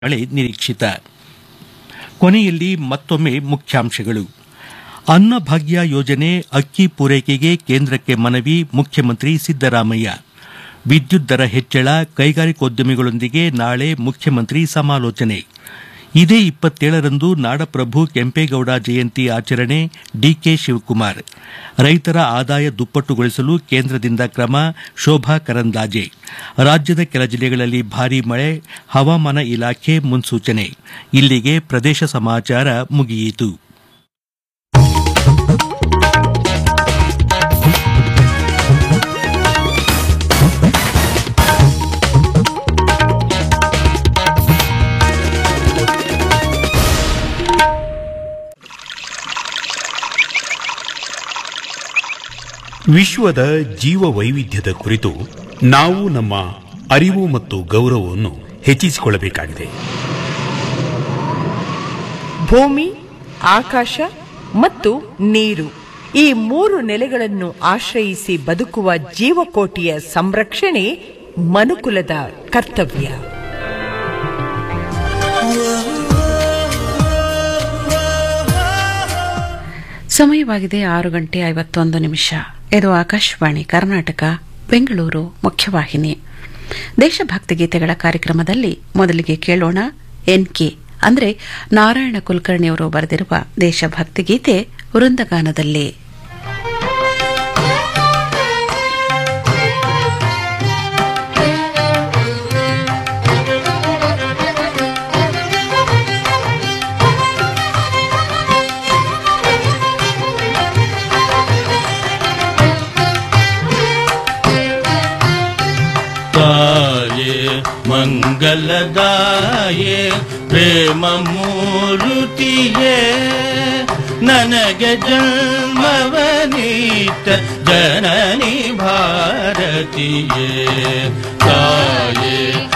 ಮಳೆ ನಿರೀಕ್ಷಿತ ಕೊನೆಯಲ್ಲಿ ಮತ್ತೊಮ್ಮೆ ಮುಖ್ಯಾಂಶಗಳು ಅನ್ನಭಾಗ್ಯ ಯೋಜನೆ ಅಕ್ಕಿ ಪೂರೈಕೆಗೆ ಕೇಂದ್ರಕ್ಕೆ ಮನವಿ ಮುಖ್ಯಮಂತ್ರಿ ಸಿದ್ದರಾಮಯ್ಯ ವಿದ್ಯುತ್ ದರ ಹೆಚ್ಚಳ ಕೈಗಾರಿಕೋದ್ಯಮಿಗಳೊಂದಿಗೆ ನಾಳೆ ಮುಖ್ಯಮಂತ್ರಿ ಸಮಾಲೋಚನೆ ಇದೇ ಇಪ್ಪತ್ತೇಳರಂದು ನಾಡಪ್ರಭು ಕೆಂಪೇಗೌಡ ಜಯಂತಿ ಆಚರಣೆ ಡಿಕೆ ಶಿವಕುಮಾರ್ ರೈತರ ಆದಾಯ ದುಪ್ಪಟ್ಟುಗೊಳಿಸಲು ಕೇಂದ್ರದಿಂದ ಕ್ರಮ ಶೋಭಾ ಕರಂದಾಜೆ ರಾಜ್ಯದ ಕೆಲ ಜಿಲ್ಲೆಗಳಲ್ಲಿ ಭಾರೀ ಮಳೆ ಹವಾಮಾನ ಇಲಾಖೆ ಮುನ್ಸೂಚನೆ ಇಲ್ಲಿಗೆ ಪ್ರದೇಶ ಸಮಾಚಾರ ಮುಗಿಯಿತು ವಿಶ್ವದ ಜೀವ ವೈವಿಧ್ಯದ ಕುರಿತು ನಾವು ನಮ್ಮ ಅರಿವು ಮತ್ತು ಗೌರವವನ್ನು ಹೆಚ್ಚಿಸಿಕೊಳ್ಳಬೇಕಾಗಿದೆ ಭೂಮಿ ಆಕಾಶ ಮತ್ತು ನೀರು ಈ ಮೂರು ನೆಲೆಗಳನ್ನು ಆಶ್ರಯಿಸಿ ಬದುಕುವ ಜೀವಕೋಟಿಯ ಸಂರಕ್ಷಣೆ ಮನುಕುಲದ ಕರ್ತವ್ಯ ಸಮಯವಾಗಿದೆ ಆರು ಗಂಟೆ ಐವತ್ತೊಂದು ನಿಮಿಷ ಇದು ಆಕಾಶವಾಣಿ ಕರ್ನಾಟಕ ಬೆಂಗಳೂರು ಮುಖ್ಯವಾಹಿನಿ ದೇಶಭಕ್ತಿ ಗೀತೆಗಳ ಕಾರ್ಯಕ್ರಮದಲ್ಲಿ ಮೊದಲಿಗೆ ಕೇಳೋಣ ಎನ್ಕೆ ಅಂದ್ರೆ ನಾರಾಯಣ ಕುಲಕರ್ಣಿಯವರು ಬರೆದಿರುವ ದೇಶಭಕ್ತಿ ಗೀತೆ ವೃಂದಗಾನದಲ್ಲಿ ತಾಯೇ ಮಂಗಲದಾಯೇ ಪ್ರೇಮ ಮೂರುತಿಯೇ ನನಗೆ ಜನ್ಮವ ನೀತ ಜನನಿ ಭಾರತೀಯೇ ತಾಯೇ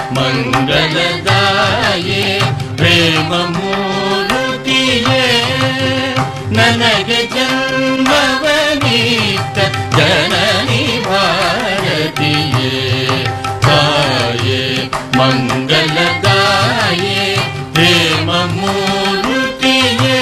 ಮಂಗಲದಾಯೇ ಪ್ರೇಮ ಮೂರುತಿಯೇ ನನಗೆ ಜನ್ಮವ ನೀತ ಜನನಿ ಭಾರತೀಯೇ ತಾಯೇ ಮಂಗಲದಾಯೇ ಪ್ರೇಮ ಮೂರುತಿಯೇ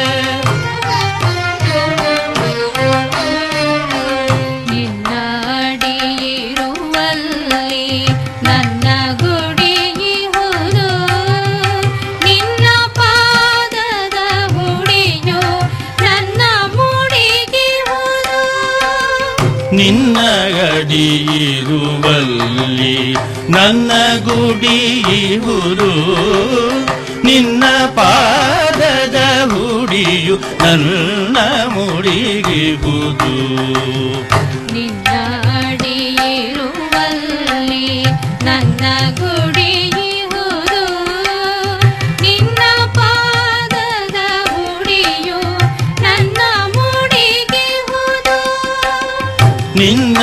ನಿನ್ನ ಅಡಿಯಿರುವಲ್ಲಿ ನನ್ನ ಗುಡಿಯಿಹುದು ನಿನ್ನ ಪಾದದ ಹುಡಿಯು ನನ್ನ ಮುಡಿಗಿಹುದು ನಿನ್ನ ಅಡಿಯಿರುವಲ್ಲಿ ನನ್ನ ಗುಡಿಯಿಹುದು ನಿನ್ನ ಪಾದದ ಹುಡಿಯು ನನ್ನ ಮುಡಿಗಿಹುದು ನಿನ್ನ ಅಡಿಯಿರುವಲ್ಲಿ ನನ್ನ ಗುಡಿಯಿಹುದು ನಿನ್ನ ಪಾದದ ಹುಡಿಯು ನನ್ನ ಮುಡಿಗಿಹುದು ನಿನ್ನ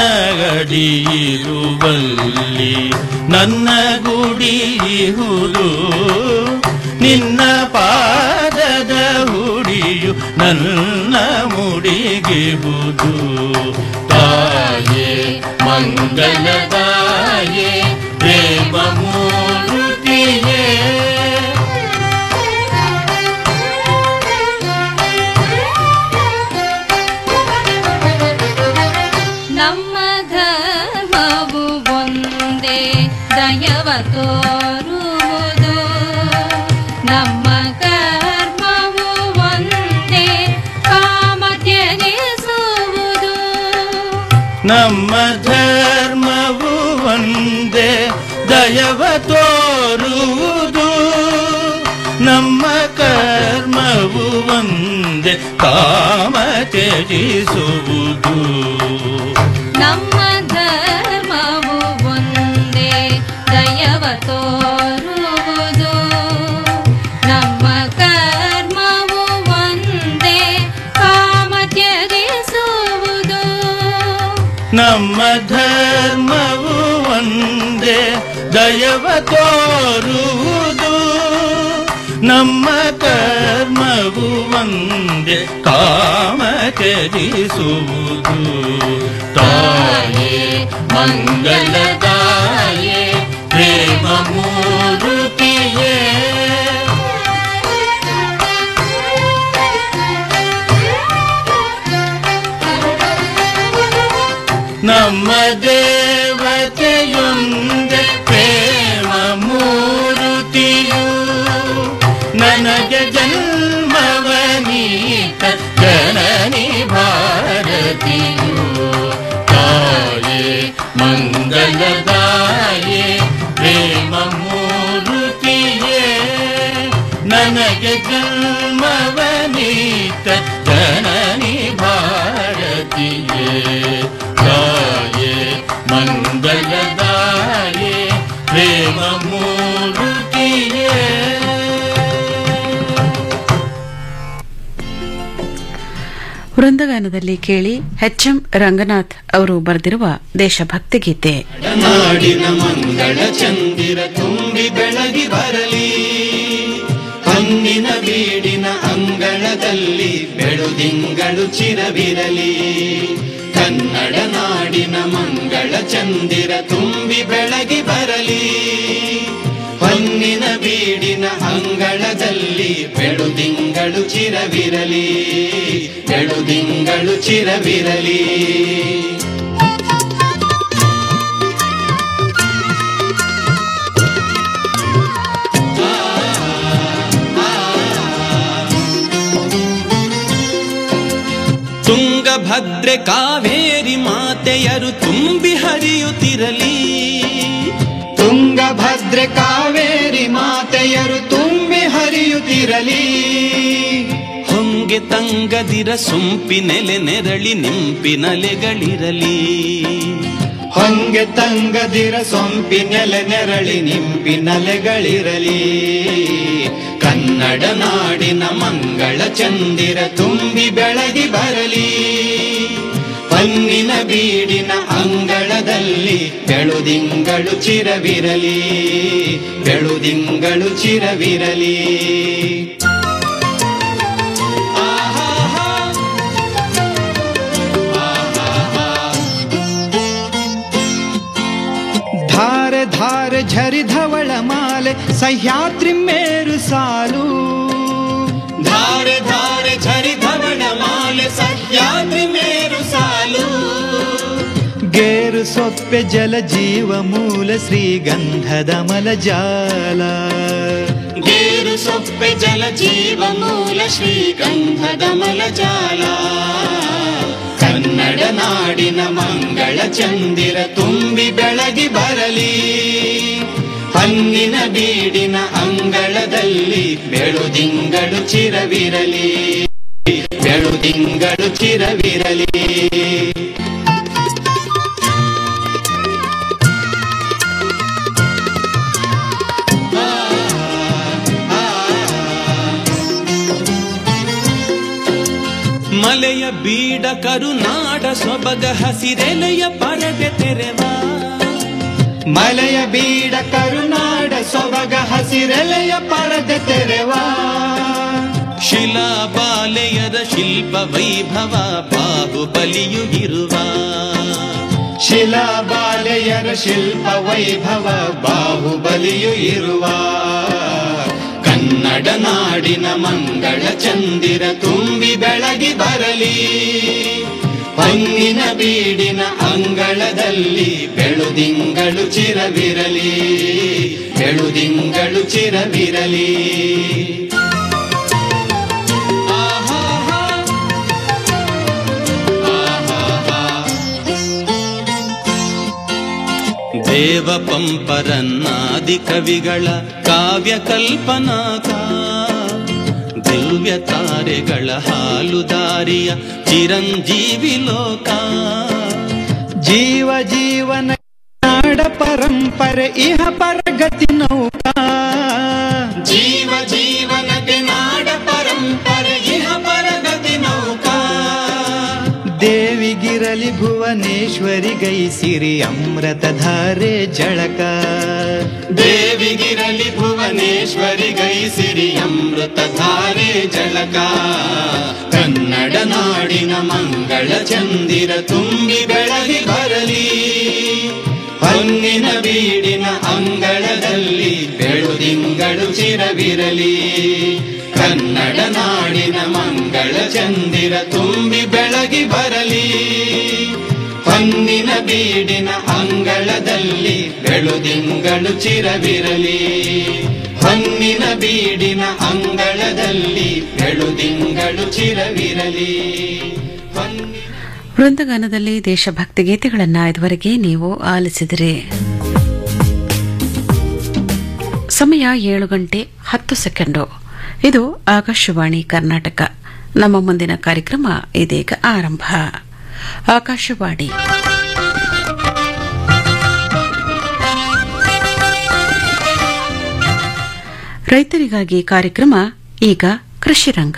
ಅಡಿಯಿರುವಲ್ಲಿ ನನ್ನ ಗುಡಿಯಿಹುದು ನಿನ್ನ ಪಾದದ ಹುಡಿಯು ನನ್ನ ಮುಡಿಗಿಹುದು ತಾಯೇ ಮಂಗಲದಾಯೇ ಪ್ರೇಮ ಮೂರುತಿಯೇ ನಮ್ಮ ಧರ್ಮವು ಒಂದೇ ದಯವ ತೋರುವುದು ನಮ್ಮ ಕರ್ಮವು ಒಂದೇ ಕಾಮ ತ್ಯಜಿಸುವುದು ನಮ್ಮ ಧರ್ಮವು ಒಂದೇ ದಯವ ತೋರುವುದು ನಮ್ಮ ಕರ್ಮವು ಒಂದೇ ಕಾಮ ತ್ಯಜಿಸುವುದು ನಮ್ಮ ಧರ್ಮವು ಒಂದೇ ದಯವ ತೋರುವುದು ನಮ್ಮ ಕರ್ಮವು ಒಂದೇ ಕಾಮ ತ್ಯಜಿಸುವುದು ನಮ್ಮ ಧರ್ಮವು ಒಂದೇ ದಯವ ತೋರುವುದು ನಮ್ಮ ಕರ್ಮವು ಒಂದೇ ಕಾಮ ತ್ಯಜಿಸುವುದು ತಾಯೇ ಮಂಗಲದಾಯೇ ಪ್ರೇಮ ಮೂರುತಿಯೇ ನಮ್ಮ ದೇವತೆಯೊಂದೆ ಪ್ರೇಮ ಮೂರುತಿಯು ನನಗೆ ಜನ್ಮವ ನೀತ ಜನನಿ ಭಾರತಿಯು ತಾಯೇ ಮಂಗಲದಾಯೇ ಪ್ರೇಮ ಮೂರುತಿಯೇ ನನಗೆ ಜನ್ಮವ ನೀತ ಜನನಿ ಭಾರತಿಯೇ ತಾಯೇ ಮಂಗಲದಾಯೇ ಪ್ರೇಮ ಮೂರುತಿಯೇ ವೃಂದಗಾನದಲ್ಲಿ ಕೇಳಿ ಎಚ್ ಎಂ ರಂಗನಾಥ್ ಅವರು ಬರೆದಿರುವ ದೇಶಭಕ್ತಿ ಗೀತೆ ನಾಡಿನ ಮಂಗಳ ಚಂದಿರ ತುಂಬಿ ಬೆಳಗಿ ಬರಲಿ ಹೊನ್ನಿನ ಬೀಡಿನ ಅಂಗಳದಲ್ಲಿ ಬೆಳುದಿಂಗಳು ಚಿರವಿರಲಿ ಕನ್ನಡ ನಾಡಿನ ಮಂಗಳ ಚಂದಿರ ತುಂಬಿ ಬೆಳಗಿ ಬರಲಿ ಹೊನ್ನಿನ ಬೀಡಿನ ಅಂಗಳದಲ್ಲಿ ಬೆಳುದಿಂಗಳು ಚಿರವಿರಲಿ ಬೆಳುದಿಂಗಳು ಚಿರವಿರಲಿ ತುಂಗಭದ್ರೆ ಕಾವೇರಿ ಮಾತೆಯರು ತುಂಬಿ ಹರಿಯುತ್ತಿರಲಿ ತುಂಗಭದ್ರೆ ಕಾವೇರಿ ಮಾತೆಯರು ತುಂಬಿ ಹರಿಯುತ್ತಿರಲಿ ಹೊಂಗೆ ತಂಗದಿರ ಸೊಂಪಿನೆಲೆ ನೆರಳಿ ನಿಂಪಿನಲೆಗಳಿರಲಿ ಹೊಂಗೆ ತಂಗದಿರ ಸೊಂಪಿನೆಲೆ ನೆರಳಿ ನಿಂಪಿನಲೆಗಳಿರಲಿ ಕನ್ನಡ ನಾಡಿನ ಮಂಗಳ ಚಂದಿರ ತುಂಬಿ ಬೆಳಗಿ ಬರಲಿ ಹೊನ್ನಿನ ಬೀಡಿನ ಅಂಗಳದಲ್ಲಿ ಬೆಳುದಿಂಗಳು ಚಿರವಿರಲಿ ಬೆಳುದಿಂಗಳು ಚಿರವಿರಲಿ ಧಾರೆ ಧಾರೆ ಝರಿ ಧವಳ ಮಾಲೆ ಸಹ್ಯಾದ್ರಿ ಮೇರು ಸಾಲು ಧಾರೆ ಧಾರೆ ಝರಿ ಧವಳ ಮಾಲೆ ಸಹ್ಯಾದ್ರಿ ಮೇರು ಸಾಲು ಗೇರು ಸೊಪ್ಪೆ ಜಲ ಜೀವ ಮೂಲ ಶ್ರೀಗಂಧದ ಮಲಜಾಲ ಗೇರು ಸೊಪ್ಪೆ ಜಲ ಜೀವ ಮೂಲ ಶ್ರೀಗಂಧದ ಮಲಜಾಲ ಕನ್ನಡ ನಾಡಿನ ಮಂಗಳ ಚಂದಿರ ತುಂಬಿ ಬೆಳಗಿ ಬರಲಿ ಹನ್ನಿನ ಬೀಡಿನ ಅಂಗಳದಲ್ಲಿ ಬೆಳುದಿಂಗಳು ಚಿರವಿರಲಿ ಬೆಳುದಿಂಗಳು ಚಿರವಿರಲಿ ಮಲೆಯ ಬೀಡ ಕರುನಾಡ ಸೊಬಗ ಹಸಿರೆಲೆಯ ಪರದೆ ತೆರೆವ ಮಲೆಯ ಬೀಡ ಕರುನಾಡ ಸೊಬಗ ಹಸಿರೆಲೆಯ ಪರದೆ ತೆರೆವ ಶಿಲಾ ಬಾಲೆಯರ ಶಿಲ್ಪ ವೈಭವ ಬಾಹುಬಲಿಯು ಇರುವ ಶಿಲಾ ಬಾಲೆಯರ ಶಿಲ್ಪ ವೈಭವ ಬಾಹುಬಲಿಯು ಇರುವ ಕನ್ನಡ ನಾಡಿನ ಮಂಗಳ ಚಂದಿರ ತುಂಬಿ ಬೆಳಗಿ ಬರಲಿ ಹೊನ್ನಿನ ಬೀಡಿನ ಅಂಗಳದಲ್ಲಿ ಬೆಳುದಿಂಗಳು ಚಿರವಿರಲಿ ಬೆಳುದಿಂಗಳು ಚಿರವಿರಲಿ ದೇವ ಪಂಪರನ್ನಾದಿ ಕವಿಗಳ ಕಾವ್ಯ ಕಲ್ಪನಾಕ ದಿವ್ಯ ತಾರೆಗಳ ಹಾಲು ದಾರಿಯ ಚಿರಂಜೀವಿ ಲೋಕ ಜೀವ ಜೀವನ ನಾಡ ಪರಂಪರೆ ಇಹ ಪರಗತಿ ನೌಕಾ ಜೀವ ಜೀವನಕ್ಕೆ ನಾಡ ಪರಂಪರೆ ಇಹ ಪರಗತಿ ನೌಕಾ ದೇವಿಗಿರಲಿ ಭುವನೇಶ್ವರಿ ಗೈಸಿರಿ ಅಮೃತಧಾರೆ ಜಳಕ ದೇವಿಗಿರಲಿ ಭುವನೇಶ್ವರಿ ಗೈಸಿರಿ ಅಮೃತಧಾರೆ ಜಳಕ ಕನ್ನಡ ನಾಡಿನ ಮಂಗಳ ಚಂದಿರ ತುಂಬಿ ಬೆಳಗಿ ಬರಲಿ ಹೊನ್ನಿನ ಬೀಡಿನ ಅಂಗಳದಲ್ಲಿ ಬೆಳುದಿಂಗಳು ಚಿರವಿರಲಿ ಕನ್ನಡ ನಾಡಿನ ಮಂಗಳ ಚಂದಿರ ತುಂಬಿ ಬೆಳಗಿ ಬರಲಿ ಹೊನ್ನಿನ ಬೀಡಿನ ಅಂಗಳದಲ್ಲಿ ಬೆಳುದಿಂಗಳು ಚಿರವಿರಲಿ ಹೊನ್ನಿನ ಬೀಡಿನ ಅಂಗಳದಲ್ಲಿ ಬೆಳುದಿಂಗಳು ಚಿರವಿರಲಿ ಹೊನ್ನಿನ ವೃಂದಗಾನದಲ್ಲಿ ದೇಶಭಕ್ತಿ ಗೀತೆಗಳನ್ನ ಇದುವರೆಗೆ ನೀವು ಆಲಿಸಿದಿರಿ ಸಮಯ ಏಳು ಗಂಟೆ ಹತ್ತು ಸೆಕೆಂಡು ಇದು ಆಕಾಶವಾಣಿ ಕರ್ನಾಟಕ ನಮ್ಮ ಮುಂದಿನ ಕಾರ್ಯಕ್ರಮ ಇದೀಗ ಆರಂಭ ಆಕಾಶವಾಣಿ ರೈತರಿಗಾಗಿ ಕಾರ್ಯಕ್ರಮ ಈಗ ಕೃಷಿರಂಗ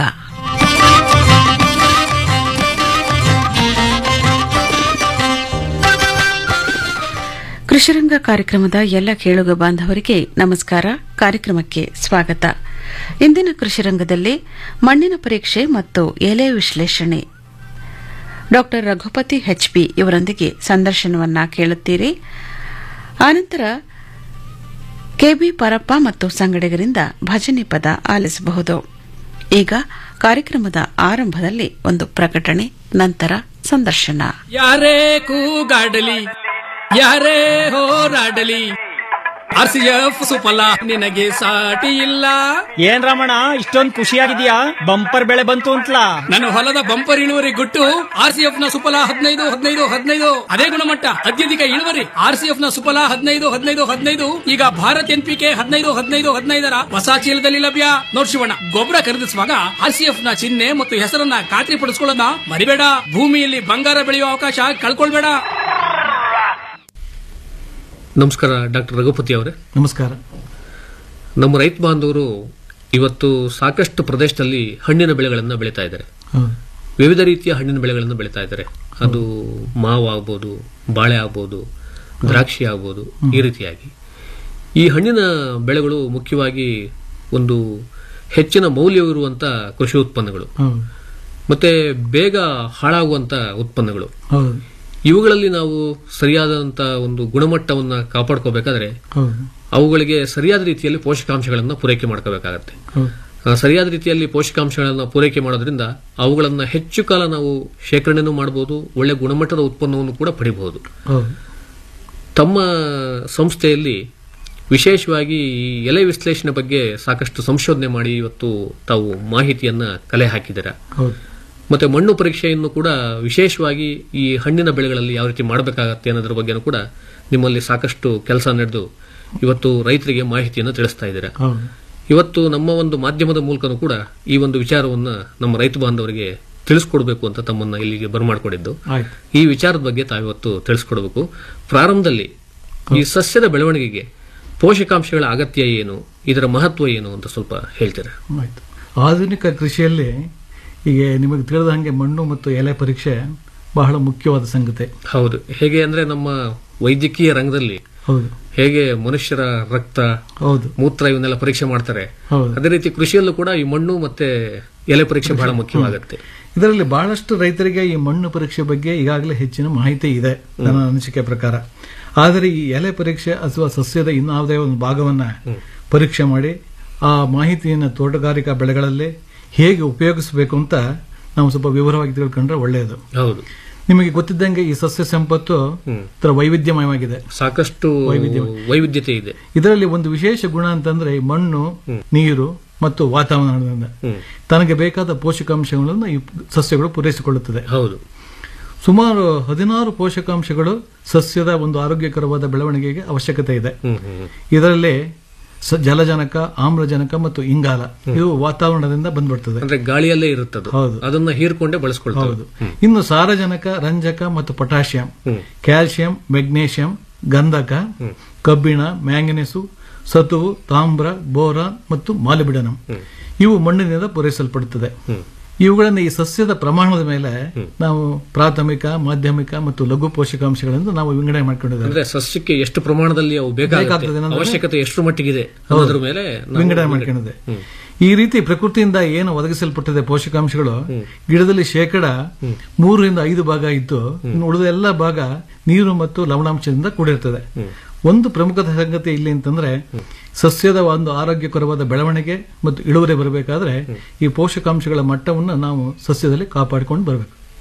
ಕೃಷಿರಂಗ ಕಾರ್ಯಕ್ರಮದ ಎಲ್ಲ ಕೇಳುಗ ಬಾಂಧವರಿಗೆ ನಮಸ್ಕಾರ ಕಾರ್ಯಕ್ರಮಕ್ಕೆ ಸ್ವಾಗತ ಇಂದಿನ ಕೃಷಿರಂಗದಲ್ಲಿ ಮಣ್ಣಿನ ಪರೀಕ್ಷೆ ಮತ್ತು ಎಲೆ ವಿಶ್ಲೇಷಣೆ ಡಾ ರಘುಪತಿ ಎಚ್ಪಿ ಇವರೊಂದಿಗೆ ಸಂದರ್ಶನವನ್ನ ಕೇಳುತ್ತೀರಿ ಆನಂತರ ಕೆಬಿ ಪರಪ್ಪ ಮತ್ತು ಸಂಗಡಿಗರಿಂದ ಭಜನೆ ಪದ ಆಲಿಸಬಹುದು ಈಗ ಕಾರ್ಯಕ್ರಮದ ಆರಂಭದಲ್ಲಿ ಒಂದು ಪ್ರಕಟಣೆ ನಂತರ ಸಂದರ್ಶನ ಯಾರೇ ಕೂಗಾಡಲಿ ಯಾರೇ ಹೋರಾಡಲಿ ಆರ್ ಸಿ ಎಫ್ ಸುಫಲ ನಿನಗೆ ಸಾಟಿ ಇಲ್ಲ ಏನ್ ರಮಣ ಇಷ್ಟೊಂದ್ ಖುಷಿಯಾಗಿದ್ಯಾ ಬಂಪರ್ ಬೆಳೆ ಬಂತು ಅಂತಲಾ ನನ್ನ ಹೊಲದ ಬಂಪರ್ ಇಳುವರಿ ಗುಟ್ಟು ಆರ್ ಸಿ ಎಫ್ ನ ಸುಫಲ ಹದಿನೈದು ಹದಿನೈದು ಹದಿನೈದು ಅದೇ ಗುಣಮಟ್ಟ ಅತ್ಯಧಿಕ ಇಳುವರಿ ಆರ್ ಸಿ ಎಫ್ ನ ಸುಫಲ ಹದಿನೈದು ಹದಿನೈದು ಹದಿನೈದು ಈಗ ಭಾರತ್ ಎನ್ ಪಿ ಕೆ ಹದಿನೈದು ಹದಿನೈದು ಹದಿನೈದರ ಹೊಸ ಚೀಲದಲ್ಲಿ ಲಭ್ಯ ನೋಡ್ ಶಿವಣ್ಣ ಗೊಬ್ಬರ ಖರೀದಿಸುವಾಗ ಆರ್ ಸಿ ಎಫ್ ನ ಚಿಹ್ನೆ ಮತ್ತು ಹೆಸರನ್ನ ಖಾತ್ರಿ ಪಡಿಸ್ಕೊಳ್ಳೋದನ್ನ ಮರಿಬೇಡ ಭೂಮಿಯಲ್ಲಿ ಬಂಗಾರ ಬೆಳೆಯುವ ಅವಕಾಶ ಕಳ್ಕೊಳ್ಬೇಡ ನಮಸ್ಕಾರ ಡಾಕ್ಟರ್ ರಘುಪತಿ ಅವರೇ ನಮಸ್ಕಾರ ನಮ್ಮ ರೈತ ಬಾಂಧವರು ಇವತ್ತು ಸಾಕಷ್ಟು ಪ್ರದೇಶದಲ್ಲಿ ಹಣ್ಣಿನ ಬೆಳೆಗಳನ್ನು ಬೆಳೀತಾ ಇದ್ದಾರೆ ಹೌದು. ವಿವಿಧ ರೀತಿಯ ಹಣ್ಣಿನ ಬೆಳೆಗಳನ್ನು ಬೆಳೀತಾ ಇದ್ದಾರೆ ಅದು ಮಾವು ಆಗ್ಬೋದು ಬಾಳೆ ಆಗ್ಬೋದು ದ್ರಾಕ್ಷಿ ಆಗ್ಬೋದು ಈ ರೀತಿಯಾಗಿ ಈ ಹಣ್ಣಿನ ಬೆಳೆಗಳು ಮುಖ್ಯವಾಗಿ ಒಂದು ಹೆಚ್ಚಿನ ಮೌಲ್ಯವಿರುವಂತ ಕೃಷಿ ಉತ್ಪನ್ನಗಳು ಹೌದು ಮತ್ತೆ ಬೇಗ ಹಾಳಾಗುವಂತ ಉತ್ಪನ್ನಗಳು ಹೌದು ಇವುಗಳಲ್ಲಿ ನಾವು ಸರಿಯಾದಂತ ಒಂದು ಗುಣಮಟ್ಟವನ್ನ ಕಾಪಾಡ್ಕೋಬೇಕಾದ್ರೆ ಹೌದು ಅವುಗಳಿಗೆ ಸರಿಯಾದ ರೀತಿಯಲ್ಲಿ ಪೋಷಕಾಂಶಗಳನ್ನು ಪೂರೈಕೆ ಮಾಡ್ಕೋಬೇಕಾಗತ್ತೆ ಹೌದು ಆ, ಸರಿಯಾದ ರೀತಿಯಲ್ಲಿ ಪೋಷಕಾಂಶಗಳನ್ನು ಪೂರೈಕೆ ಮಾಡೋದ್ರಿಂದ ಅವುಗಳನ್ನು ಹೆಚ್ಚು ಕಾಲ ನಾವು ಶೇಖರಣೆನೂ ಮಾಡಬಹುದು ಒಳ್ಳೆ ಗುಣಮಟ್ಟದ ಉತ್ಪನ್ನವನ್ನು ಕೂಡ ಪಡಿಬಹುದು ಹೌದು ತಮ್ಮ ಸಂಸ್ಥೆಯಲ್ಲಿ ವಿಶೇಷವಾಗಿ ಈ ಎಲೆ ವಿಶ್ಲೇಷಣೆ ಬಗ್ಗೆ ಸಾಕಷ್ಟು ಸಂಶೋಧನೆ ಮಾಡಿ ಇವತ್ತು ತಾವು ಮಾಹಿತಿಯನ್ನ ಕಲೆ ಹಾಕಿದ್ದೀರಾ ಹೌದು ಮತ್ತೆ ಮಣ್ಣು ಪರೀಕ್ಷೆಯನ್ನು ಕೂಡ ವಿಶೇಷವಾಗಿ ಈ ಹಣ್ಣಿನ ಬೆಳೆಗಳಲ್ಲಿ ಯಾವ ರೀತಿ ಮಾಡಬೇಕಾಗತ್ತೆ ಅನ್ನೋದ್ರ ಬಗ್ಗೆನೂ ಕೂಡ ನಿಮ್ಮಲ್ಲಿ ಸಾಕಷ್ಟು ಕೆಲಸ ನಡೆದು ಇವತ್ತು ರೈತರಿಗೆ ಮಾಹಿತಿಯನ್ನು ತಿಳಿಸ್ತಾ ಇದ್ದೀರಾ ಹೌದು ಇವತ್ತು ನಮ್ಮ ಒಂದು ಮಾಧ್ಯಮದ ಮೂಲಕನೂ ಕೂಡ ಈ ಒಂದು ವಿಚಾರವನ್ನ ನಮ್ಮ ರೈತ ಬಾಂಧವರಿಗೆ ತಿಳಿಸ್ಕೊಡ್ಬೇಕು ಅಂತ ತಮ್ಮನ್ನ ಇಲ್ಲಿಗೆ ಬರಮಾಡ್ಕೊಂಡಿದ್ದು ಆಯ್ತು ಈ ವಿಚಾರದ ಬಗ್ಗೆ ತಾವಿವತ್ತು ತಿಳಿಸ್ಕೊಡ್ಬೇಕು ಪ್ರಾರಂಭದಲ್ಲಿ ಈ ಸಸ್ಯದ ಬೆಳವಣಿಗೆಗೆ ಪೋಷಕಾಂಶಗಳ ಅಗತ್ಯ ಏನು ಇದರ ಮಹತ್ವ ಏನು ಅಂತ ಸ್ವಲ್ಪ ಹೇಳ್ತೀರಾ ಆಯ್ತು ಆಧುನಿಕ ಕೃಷಿಯಲ್ಲಿ ಈಗ ನಿಮಗೆ ತಿಳಿದ ಹಾಗೆ ಮಣ್ಣು ಮತ್ತು ಎಲೆ ಪರೀಕ್ಷೆ ಬಹಳ ಮುಖ್ಯವಾದ ಸಂಗತಿ ಹೌದು ಹೇಗೆ ಅಂದ್ರೆ ನಮ್ಮ ವೈದ್ಯಕೀಯ ರಂಗದಲ್ಲಿ ಹೌದು ಹೇಗೆ ಮನುಷ್ಯರ ರಕ್ತ ಹೌದು ಮೂತ್ರ ಇವನ್ನೆಲ್ಲ ಪರೀಕ್ಷೆ ಮಾಡ್ತಾರೆ ಹೌದು ಅದೇ ರೀತಿ ಕೃಷಿಯಲ್ಲೂ ಕೂಡ ಈ ಮಣ್ಣು ಮತ್ತೆ ಎಲೆ ಪರೀಕ್ಷೆ ಬಹಳ ಮುಖ್ಯವಾಗುತ್ತೆ ಇದರಲ್ಲಿ ಬಹಳಷ್ಟು ರೈತರಿಗೆ ಈ ಮಣ್ಣು ಪರೀಕ್ಷೆ ಬಗ್ಗೆ ಈಗಾಗಲೇ ಹೆಚ್ಚಿನ ಮಾಹಿತಿ ಇದೆ ನನ್ನ ಅನಿಸಿಕೆ ಪ್ರಕಾರ ಆದರೆ ಈ ಎಲೆ ಪರೀಕ್ಷೆ ಅಥವಾ ಸಸ್ಯದ ಇನ್ನಾವುದೇ ಒಂದು ಭಾಗವನ್ನ ಪರೀಕ್ಷೆ ಮಾಡಿ ಆ ಮಾಹಿತಿಯನ್ನು ತೋಟಗಾರಿಕಾ ಬೆಳೆಗಳಲ್ಲಿ ಹೇಗೆ ಉಪಯೋಗಿಸಬೇಕು ಅಂತ ನಾವು ಸ್ವಲ್ಪ ವಿವರವಾಗಿ ತಿಳ್ಕೊಂಡ್ರೆ ಒಳ್ಳೆಯದು ಹೌದು ನಿಮಗೆ ಗೊತ್ತಿದ್ದಂಗೆ ಈ ಸಸ್ಯ ಸಂಪತ್ತು ತರ ವೈವಿಧ್ಯಮಯವಾಗಿದೆ ಸಾಕಷ್ಟು ವೈವಿಧ್ಯ ವೈವಿಧ್ಯತೆ ಇದೆ ಇದರಲ್ಲಿ ಒಂದು ವಿಶೇಷ ಗುಣ ಅಂತಂದ್ರೆ ಈ ಮಣ್ಣು ನೀರು ಮತ್ತು ವಾತಾವರಣದಿಂದ ತನಗೆ ಬೇಕಾದ ಪೋಷಕಾಂಶಗಳನ್ನು ಈ ಸಸ್ಯಗಳು ಪೂರೈಸಿಕೊಳ್ಳುತ್ತದೆ ಹೌದು ಸುಮಾರು ಹದಿನಾರು ಪೋಷಕಾಂಶಗಳು ಸಸ್ಯದ ಒಂದು ಆರೋಗ್ಯಕರವಾದ ಬೆಳವಣಿಗೆಗೆ ಅವಶ್ಯಕತೆ ಇದೆ ಹ್ಮ್ ಹ್ಮ್ ಇದರಲ್ಲಿ ಸ- ಜಲಜನಕ ಆಮ್ಲಜನಕ ಮತ್ತು ಇಂಗಾಲ ಇದು ವಾತಾವರಣದಿಂದ ಬಂದ್ಬಿಡ್ತದೆ ಅಂದ್ರೆ ಗಾಳಿಯಲ್ಲೇ ಇರುತ್ತದು ಹೌದು. ಅದನ್ನ ಹೀರ್ಕೊಂಡೇ ಬಳಸ್ಕೊಳ್ತೇವೆ ಹೌದು ಇನ್ನು ಸಾರಜನಕ ರಂಜಕ ಮತ್ತು ಪೊಟ್ಯಾಷಿಯಂ ಕ್ಯಾಲ್ಸಿಯಂ ಮೆಗ್ನೇಷಿಯಂ ಗಂಧಕ ಕಬ್ಬಿಣ ಮ್ಯಾಂಗನೀಸು ಸತುವು ತಾಮ್ರ ಬೋರಾನ್ ಮತ್ತು ಮಾಲಿಬಿಡನಂ ಇವು ಮಣ್ಣಿನಿಂದ ಪೂರೈಸಲ್ಪಡುತ್ತದೆ ಇವುಗಳನ್ನು ಈ ಸಸ್ಯದ ಪ್ರಮಾಣದ ಮೇಲೆ ನಾವು ಪ್ರಾಥಮಿಕ ಮಾಧ್ಯಮಿಕ ಮತ್ತು ಲಘು ಪೋಷಕಾಂಶಗಳಿಂದ ನಾವು ವಿಂಗಡಣೆ ಮಾಡ್ಕೊಂಡಿದ್ದೇವೆ ಅಂದ್ರೆ ಸಸ್ಯಕ್ಕೆ ಎಷ್ಟು ಪ್ರಮಾಣದಲ್ಲಿ ಅವು ಬೇಕಾಗುತ್ತೆ ಬೇಕಾಗ್ತದೆ ಅನ್ನೋದನ್ನ- ಅವಶ್ಯಕತೆ ಎಷ್ಟು ಮಟ್ಟಿಗಿದೆ ಅನ್ನೋದ್ರ ಮೇಲೆ ನಾವು ವಿಂಗಡಣೆ ಮಾಡ್ಕೊಂಡಿದೆ ಈ ರೀತಿ ಪ್ರಕೃತಿಯಿಂದ ಏನು ಒದಗಿಸಲ್ಪಟ್ಟಿದೆ ಪೋಷಕಾಂಶಗಳು ಗಿಡದಲ್ಲಿ ಶೇಕಡ ಮೂರರಿಂದ ಐದು ಭಾಗ ಇದ್ದು ಇನ್ನು ಉಳಿದ ಎಲ್ಲ ಭಾಗ ನೀರು ಮತ್ತು ಲವಣಾಂಶದಿಂದ ಕೂಡಿರ್ತದೆ ಒಂದು ಪ್ರಮುಖ ಸಂಗತಿ ಇಲ್ಲಿ ಅಂತಂದ್ರೆ ಸಸ್ಯದ ಒಂದು ಆರೋಗ್ಯಕರವಾದ ಬೆಳವಣಿಗೆ ಮತ್ತು ಇಳುವರಿ ಬರಬೇಕಾದ್ರೆ ಈ ಪೋಷಕಾಂಶಗಳ ಮಟ್ಟವನ್ನು ನಾವು ಸಸ್ಯದಲ್ಲಿ ಕಾಪಾಡಿಕೊಂಡು ಬರಬೇಕು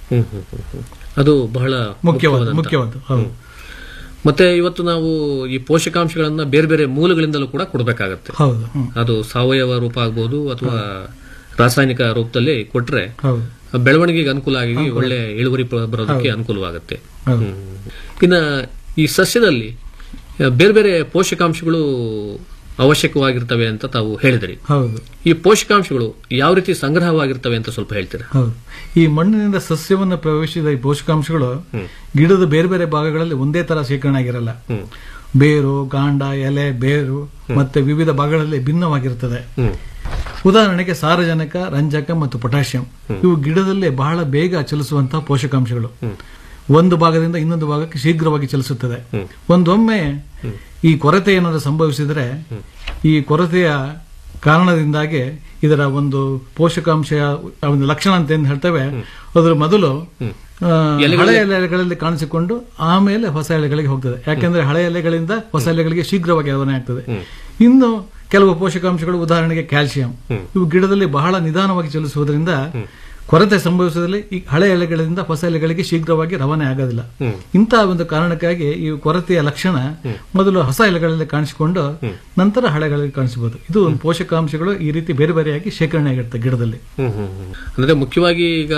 ಹ್ಮ್, ಹ್ಮ್, ಹ್ಮ್, ಹ್ಮ್. ಅದು ಬಹಳ ಮುಖ್ಯವಾದ ಮುಖ್ಯವಾದಂತ. ಮುಖ್ಯವಾದ ಹೌದು ಮತ್ತೆ ಇವತ್ತು ನಾವು ಈ ಪೋಷಕಾಂಶಗಳನ್ನ ಬೇರೆ ಬೇರೆ ಮೂಲಗಳಿಂದಲೂ ಕೂಡ ಕೊಡಬೇಕಾಗತ್ತೆ ಹೌದು ಹ್ಮ್. ಅದು ಸಾವಯವ ರೂಪ ಆಗ್ಬೋದು ಅಥವಾ ರಾಸಾಯನಿಕ ರೂಪದಲ್ಲಿ ಕೊಟ್ರೆ ಹೌದು ಬೆಳವಣಿಗೆಗೆ ಅನುಕೂಲ ಆಗಿ ಒಳ್ಳೆ ಇಳುವರಿ ಪ್ರ- ಬರೋದಕ್ಕೆ ಅನುಕೂಲವಾಗುತ್ತೆ ಹೌದು. ಹ್ಮ್. ಇನ್ನ ಈ ಸಸ್ಯದಲ್ಲಿ ಆ, ಬೇರೆ ಬೇರೆ ಪೋಷಕಾಂಶಗಳು ಅವಶ್ಯಕವಾಗಿರ್ತವೆ ಅಂತ ತಾವು ಹೇಳಿದ್ರಿ ಹೌದು ಈ ಪೋಷಕಾಂಶಗಳು ಯಾವ ರೀತಿ ಸಂಗ್ರಹವಾಗಿರ್ತವೆ ಅಂತ ಸ್ವಲ್ಪ ಹೇಳ್ತೀರಾ ಹೌದು ಈ ಮಣ್ಣಿನಿಂದ ಸಸ್ಯವನ್ನು ಪ್ರವೇಶಿಸಿದ ಈ ಪೋಷಕಾಂಶಗಳು ಗಿಡದ ಬೇರೆ ಬೇರೆ ಭಾಗಗಳಲ್ಲಿ ಒಂದೇ ತರ ಶೇಖರಣೆ ಆಗಿರಲ್ಲ ಬೇರು ಕಾಂಡ ಎಲೆ ಬೇರು ಮತ್ತೆ ವಿವಿಧ ಭಾಗಗಳಲ್ಲಿ ಭಿನ್ನವಾಗಿರುತ್ತದೆ ಉದಾಹರಣೆಗೆ ಸಾರಜನಕ ರಂಜಕ ಮತ್ತು ಪೊಟ್ಯಾಷಿಯಂ ಇವು ಗಿಡದಲ್ಲಿ ಬಹಳ ಬೇಗ ಚಲಿಸುವಂತಹ ಪೋಷಕಾಂಶಗಳು ಒಂದು ಭಾಗದಿಂದ ಇನ್ನೊಂದು ಭಾಗಕ್ಕೆ ಶೀಘ್ರವಾಗಿ ಚಲಿಸುತ್ತದೆ ಒಂದೊಮ್ಮೆ ಈ ಕೊರತೆ ಏನಾದರೂ ಸಂಭವಿಸಿದರೆ ಈ ಕೊರತೆಯ ಕಾರಣದಿಂದಾಗಿ ಇದರ ಒಂದು ಪೋಷಕಾಂಶ ಒಂದು ಲಕ್ಷಣ ಅಂತ ಏನ್ ಹೇಳ್ತೇವೆ ಅದರ ಮೊದಲು ಆ, ಹಳೆ ಎಲೆಗಳಲ್ಲಿ ಕಾಣಿಸಿಕೊಂಡು ಆಮೇಲೆ ಹೊಸ ಎಲೆಗಳಿಗೆ ಹೋಗ್ತದೆ ಯಾಕೆಂದ್ರೆ ಹಳೆ ಎಲೆಗಳಿಂದ ಹೊಸ ಎಲೆಗಳಿಗೆ ಶೀಘ್ರವಾಗಿ ರವಾನೆ ಆಗ್ತದೆ ಇನ್ನು ಕೆಲವು ಪೋಷಕಾಂಶಗಳು ಉದಾಹರಣೆಗೆ ಕ್ಯಾಲ್ಸಿಯಂ ಇವು ಗಿಡದಲ್ಲಿ ಬಹಳ ನಿಧಾನವಾಗಿ ಚಲಿಸುವುದರಿಂದ ಕೊರತೆ ಸಂಭವಿಸಿದಲ್ಲಿ ಈ ಹಳೆ ಎಲೆಗಳಿಂದ ಹೊಸ ಎಲೆಗಳಿಗೆ ಶೀಘ್ರವಾಗಿ ರವಾನೆ ಆಗೋದಿಲ್ಲ ಇಂತಹ ಒಂದು ಕಾರಣಕ್ಕಾಗಿ ಈ ಕೊರತೆಯ ಲಕ್ಷಣ ಮೊದಲು ಹೊಸ ಎಲೆಗಳಲ್ಲಿ ಕಾಣಿಸಿಕೊಂಡು ನಂತರ ಹಳೆಗಳಲ್ಲಿ ಕಾಣಿಸಬಹುದು ಇದು ಒಂದು ಪೋಷಕಾಂಶಗಳು ಈ ರೀತಿ ಬೇರೆ ಬೇರೆಯಾಗಿ ಶೇಖರಣೆ ಆಗಿರುತ್ತೆ ಗಿಡದಲ್ಲಿ ಅಂದ್ರೆ ಮುಖ್ಯವಾಗಿ ಈಗ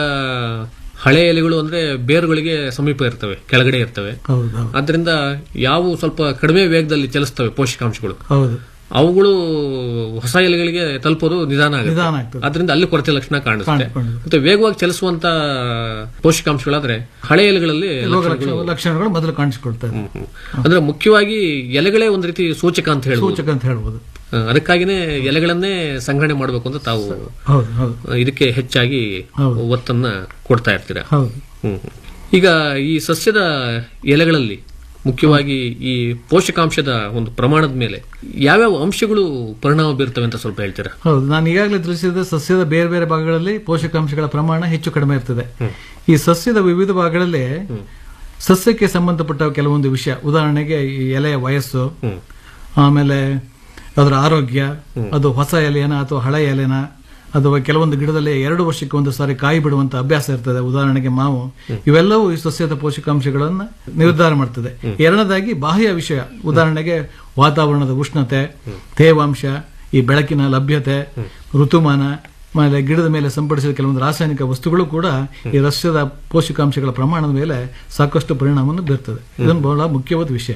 ಹಳೆ ಎಲೆಗಳು ಅಂದ್ರೆ ಬೇರುಗಳಿಗೆ ಸಮೀಪ ಇರ್ತವೆ ಕೆಳಗಡೆ ಇರ್ತವೆ ಹೌದು ಹೌದು ಆದ್ರಿಂದ ಯಾವು ಸ್ವಲ್ಪ ಕಡಿಮೆ ವೇಗದಲ್ಲಿ ಚಲಿಸ್ತವೆ ಪೋಷಕಾಂಶಗಳು ಹೌದು ಅವುಗಳು ಹೊಸ ಎಲೆಗಳಿಗೆ ತಲುಪೋದು ನಿಧಾನ ಆಗುತ್ತೆ ನಿಧಾನ ಆಗ್ತದೆ. ಅದರಿಂದ ಅಲ್ಲಿ ಕೊರತೆ ಲಕ್ಷಣ ಕಾಣಿಸುತ್ತೆ ಕಾಣಿಸ್ಕೊಳ್ಳುತ್ತೆ. ಮತ್ತೆ ವೇಗವಾಗಿ ಚಲಿಸುವಂತ ಪೋಷಕಾಂಶಗಳಾದ್ರೆ ಹಳೆ ಎಲೆಗಳಲ್ಲಿ ರೋಗ ಲಕ್ಷಣಗಳು ಲಕ್ಷಣ- ಲಕ್ಷಣಗಳು ಮೊದಲು ಕಾಣಿಸಿಕೊಳ್ತವೆ ಅಂದ್ರೆ ಮುಖ್ಯವಾಗಿ ಎಲೆಗಳೇ ಒಂದ್ ರೀತಿ ಸೂಚಕ ಅಂತ ಹೇಳ್ಬೋದು ಸೂಚಕ ಅಂತ ಹೇಳ್ಬೋದು ಆ, ಅದಕ್ಕಾಗಿನೇ ಎಲೆಗಳನ್ನೇ ಸಂಗ್ರಹಣೆ ಮಾಡಬೇಕು ಅಂತ ತಾವು ಹೌದು ಹೌದು ಆ, ಇದಕ್ಕೆ ಹೆಚ್ಚಾಗಿ ಹೌದು. ಒತ್ತನ್ನ ಕೊಡ್ತಾ ಇರ್ತೀರಾ ಹೌದು ಹ್ಮ್. ಈಗ ಈ ಸಸ್ಯದ ಎಲೆಗಳಲ್ಲಿ ಮುಖ್ಯವಾಗಿ ಈ ಪೋಷಕಾಂಶದ ಒಂದು ಪ್ರಮಾಣದ ಮೇಲೆ ಯಾವ್ಯಾವ ಅಂಶಗಳು ಪರಿಣಾಮ ಬೀರ್ತವೆ ಅಂತ ಸ್ವಲ್ಪ ಹೇಳ್ತೀರಾ ಹೌದು ನಾನು ಈಗಾಗಲೇ ತಿಳಿಸಿದ ಸಸ್ಯದ ಬೇರೆ ಬೇರೆ ಭಾಗಗಳಲ್ಲಿ ಪೋಷಕಾಂಶಗಳ ಪ್ರಮಾಣ ಹೆಚ್ಚು ಕಡಿಮೆ ಇರ್ತದೆ ಈ ಸಸ್ಯದ ವಿವಿಧ ಭಾಗಗಳಲ್ಲಿ ಸಸ್ಯಕ್ಕೆ ಸಂಬಂಧಪಟ್ಟ ಕೆಲವೊಂದು ವಿಷಯ ಉದಾಹರಣೆಗೆ ಈ ಎಲೆಯ ವಯಸ್ಸು ಆಮೇಲೆ ಅದರ ಆರೋಗ್ಯ ಅದು ಹೊಸ ಎಲೆನ ಅಥವಾ ಹಳೆ ಎಲೆನ ಅಥವಾ ಕೆಲವೊಂದು ಗಿಡದಲ್ಲಿ ಎರಡು ವರ್ಷಕ್ಕೆ ಒಂದು ಸಾರಿ ಕಾಯಿ ಬಿಡುವಂತ ಅಭ್ಯಾಸ ಇರ್ತದೆ ಉದಾಹರಣೆಗೆ ಮಾವು ಇವೆಲ್ಲವೂ ಈ ಸಸ್ಯದ ಪೋಷಕಾಂಶಗಳನ್ನ ನಿರ್ಧಾರ ಮಾಡ್ತದೆ ಎರಡನೇದಾಗಿ ಬಾಹ್ಯ ವಿಷಯ ಉದಾಹರಣೆಗೆ ವಾತಾವರಣದ ಉಷ್ಣತೆ ತೇವಾಂಶ ಈ ಬೆಳಕಿನ ಲಭ್ಯತೆ ಋತುಮಾನ ಆಮೇಲೆ ಗಿಡದ ಮೇಲೆ ಸಂಪಡಿಸಿದ ಕೆಲವೊಂದು ರಾಸಾಯನಿಕ ವಸ್ತುಗಳು ಕೂಡ ಈ ರಸ್ಯದ ಪೋಷಕಾಂಶಗಳ ಪ್ರಮಾಣದ ಮೇಲೆ ಸಾಕಷ್ಟು ಪರಿಣಾಮವನ್ನು ಬೀರ್ತದೆ ಇದೊಂದು ಬಹಳ ಮುಖ್ಯವಾದ ವಿಷಯ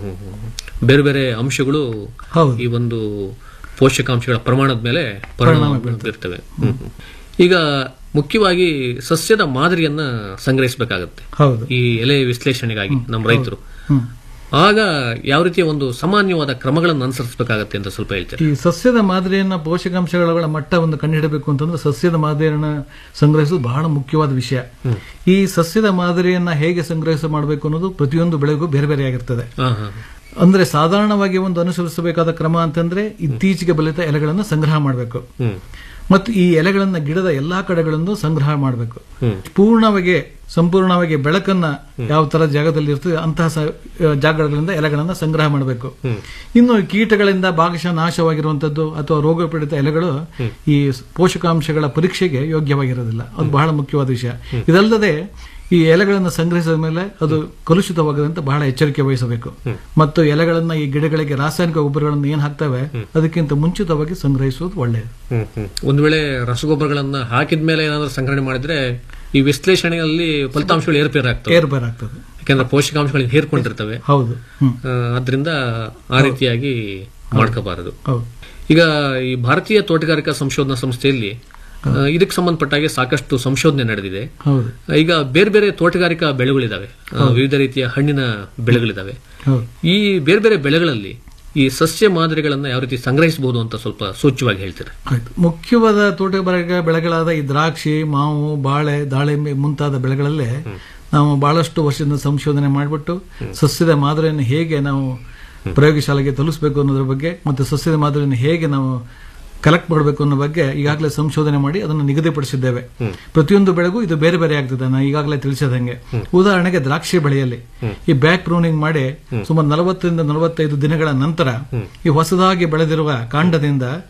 ಬೇರೆ ಬೇರೆ ಅಂಶಗಳು ಹೌದು. ಈ ಒಂದು ಪೋಷಕಾಂಶಗಳ ಪ್ರಮಾಣದ ಮೇಲೆ ಪರಿಣಾಮ ಬೀರ್ತವೆ ಹ್ಮ್. ಈಗ ಮುಖ್ಯವಾಗಿ ಸಸ್ಯದ ಮಾದರಿಯನ್ನ ಸಂಗ್ರಹಿಸಬೇಕಾಗತ್ತೆ ಹೌದು ಈ ಎಲೆ ವಿಶ್ಲೇಷಣೆಗಾಗಿ ನಮ್ಮ ರೈತರು ಹ್ಮ್. ಆಗ ಯಾವ ರೀತಿಯ ಒಂದು ಸಾಮಾನ್ಯವಾದ ಕ್ರಮಗಳನ್ನು ಅನುಸರಿಸಬೇಕಾಗತ್ತೆ ಅಂತ ಸ್ವಲ್ಪ ಹೇಳ್ತೀರಾ ಈ ಸಸ್ಯದ ಮಾದರಿಯನ್ನ ಪೋಷಕಾಂಶಗಳ ಮಟ್ಟವನ್ನು ಕಂಡುಹಿಡಬೇಕು ಅಂತಂದ್ರೆ ಸಸ್ಯದ ಮಾದರಿಯನ್ನ ಸಂಗ್ರಹಿಸುವುದು ಬಹಳ ಮುಖ್ಯವಾದ ವಿಷಯ ಈ ಸಸ್ಯದ ಮಾದರಿಯನ್ನ ಹೇಗೆ ಸಂಗ್ರಹಿಸ ಮಾಡಬೇಕು ಅನ್ನೋದು ಪ್ರತಿಯೊಂದು ಬೆಳೆಗೂ ಬೇರೆ ಬೇರೆ ಆಗಿರ್ತದೆ ಹಾ, ಹಾ. ಅಂದ್ರೆ ಸಾಧಾರಣವಾಗಿ ಒಂದು ಅನುಸರಿಸಬೇಕಾದ ಕ್ರಮ ಅಂತಂದ್ರೆ ಇತ್ತೀಚೆಗೆ ಬಲಿತ ಎಲೆಗಳನ್ನು ಸಂಗ್ರಹ ಮಾಡಬೇಕು ಹ್ಮ್. ಮತ್ತು ಈ ಎಲೆಗಳನ್ನ ಗಿಡದ ಎಲ್ಲಾ ಕಡೆಗಳನ್ನು ಸಂಗ್ರಹ ಮಾಡಬೇಕು ಹ್ಮ್. ಪೂರ್ಣವಾಗಿ ಸಂಪೂರ್ಣವಾಗಿ ಬೆಳಕನ್ನ ಯಾವ ತರ ಜಾಗದಲ್ಲಿ ಇರ್ತದೆ ಅಂತಹ ಸ- ಜಾಗಗಳಿಂದ ಎಲೆಗಳನ್ನ ಸಂಗ್ರಹ ಮಾಡಬೇಕು ಇನ್ನು ಕೀಟಗಳಿಂದ ಭಾಗಶಃ ನಾಶವಾಗಿರುವಂತದ್ದು ಅಥವಾ ರೋಗ ಪೀಡಿತ ಎಲೆಗಳು ಈ ಪೋಷಕಾಂಶಗಳ ಪರೀಕ್ಷೆಗೆ ಯೋಗ್ಯವಾಗಿರೋದಿಲ್ಲ ಅದು ಬಹಳ ಮುಖ್ಯವಾದ ವಿಷಯ ಇದಲ್ಲದೆ ಈ ಎಲೆಗಳನ್ನು ಸಂಗ್ರಹಿಸಿದ ಮೇಲೆ ಅದು ಕಲುಷಿತವಾಗದಂತೆ ಬಹಳ ಎಚ್ಚರಿಕೆ ವಹಿಸಬೇಕು ಮತ್ತು ಎಲೆಗಳನ್ನ ಈ ಗಿಡಗಳಿಗೆ ರಾಸಾಯನಿಕ ಗೊಬ್ಬರಗಳನ್ನು ಏನ್ ಹಾಕ್ತವೆ ಅದಕ್ಕಿಂತ ಮುಂಚಿತವಾಗಿ ಸಂಗ್ರಹಿಸುವುದು ಒಳ್ಳೆಯದು ಹ್ಮ್, ಹ್ಮ್. ಒಂದು ವೇಳೆ ರಸಗೊಬ್ಬರಗಳನ್ನ ಹಾಕಿದ ಮೇಲೆ ಏನಾದ್ರೂ ಸಂಗ್ರಹಣೆ ಮಾಡಿದ್ರೆ ಈ ವಿಶ್ಲೇಷಣೆಯಲ್ಲಿ ಫಲಿತಾಂಶಗಳು ಏರುಪೇರಾಗ್ತವೆ ಏರ್ಪೇರಾಗ್ತದೆ ಯಾಕಂದ್ರೆ ಪೋಷಕಾಂಶಗಳು ಹೇರ್ಕೊಂಡಿರ್ತವೆ ಹೌದು ಹ್ಮ್ ಆ, ಅದರಿಂದ ಆ ರೀತಿಯಾಗಿ ಮಾಡ್ಕೋಬಾರದು ಹೌದು ಈಗ ಈ ಭಾರತೀಯ ತೋಟಗಾರಿಕಾ ಸಂಶೋಧನಾ ಸಂಸ್ಥೆಯಲ್ಲಿ ಆ, ಇದಕ್ಕೆ ಸಂಬಂಧಪಟ್ಟಾಗೆ ಸಾಕಷ್ಟು ಸಂಶೋಧನೆ ನಡೆದಿದೆ ಹೌದು ಈಗ ಬೇರೆ ಬೇರೆ ತೋಟಗಾರಿಕಾ ಬೆಳೆಗಳಿದಾವೆ ಆ, ವಿವಿಧ ರೀತಿಯ ಹಣ್ಣಿನ ಬೆಳೆಗಳಿದಾವೆ ಹೌದು ಈ ಬೇರೆ ಬೇರೆ ಬೆಳೆಗಳಲ್ಲಿ ಈ ಸಸ್ಯ ಮಾದರಿಗಳನ್ನ ಯಾವ ರೀತಿ ಸಂಗ್ರಹಿಸಬಹುದು ಅಂತ ಸ್ವಲ್ಪ ಸೂಚ್ಯವಾಗಿ ಹೇಳ್ತೀರಾ ಆಯ್ತು ಮುಖ್ಯವಾದ ತೋಟಗಾರಿಕಾ ಬೆಳೆಗಳಾದ ಈ ದ್ರಾಕ್ಷಿ ಮಾವು ಬಾಳೆ ದಾಳಿಂಬೆ ಮುಂತಾದ ಬೆಳೆಗಳಲ್ಲೇ ನಾವು ಬಹಳಷ್ಟು ವರ್ಷದಿಂದ ಸಂಶೋಧನೆ ಮಾಡಿಬಿಟ್ಟು ಸಸ್ಯದ ಮಾದರಿಯನ್ನು ಹೇಗೆ ನಾವು ಪ್ರಯೋಗಶಾಲೆಗೆ ತಲುಪಿಸಬೇಕು ಅನ್ನೋದ್ರ ಬಗ್ಗೆ ಮತ್ತು ಸಸ್ಯದ ಮಾದರಿಯನ್ನು ಹೇಗೆ ನಾವು ಕಲೆಕ್ಟ್ ಮಾಡಬೇಕು ಅನ್ನೋ ಬಗ್ಗೆ ಈಗಾಗಲೇ ಸಂಶೋಧನೆ ಮಾಡಿ ಅದನ್ನು ನಿಗದಿಪಡಿಸಿದ್ದೇವೆ ಪ್ರತಿಯೊಂದು ಬೆಳೆಗೂ ಇದು ಬೇರೆ ಬೇರೆ ಆಗ್ತದೆ ನಾನು ಈಗಾಗಲೇ ತಿಳಿಸಿದಂಗೆ ಉದಾಹರಣೆಗೆ ದ್ರಾಕ್ಷಿ ಬೆಳೆಯಲ್ಲಿ ಈ ಬ್ಯಾಕ್ ಪ್ರೂನಿಂಗ್ ಮಾಡಿ ಸುಮಾರು ನಲವತ್ತರಿಂದ ನಲವತ್ತೈದು ದಿನಗಳ ನಂತರ ಈ ಹೊಸದಾಗಿ ಬೆಳೆದಿರುವ ಕಾಂಡದಿಂದ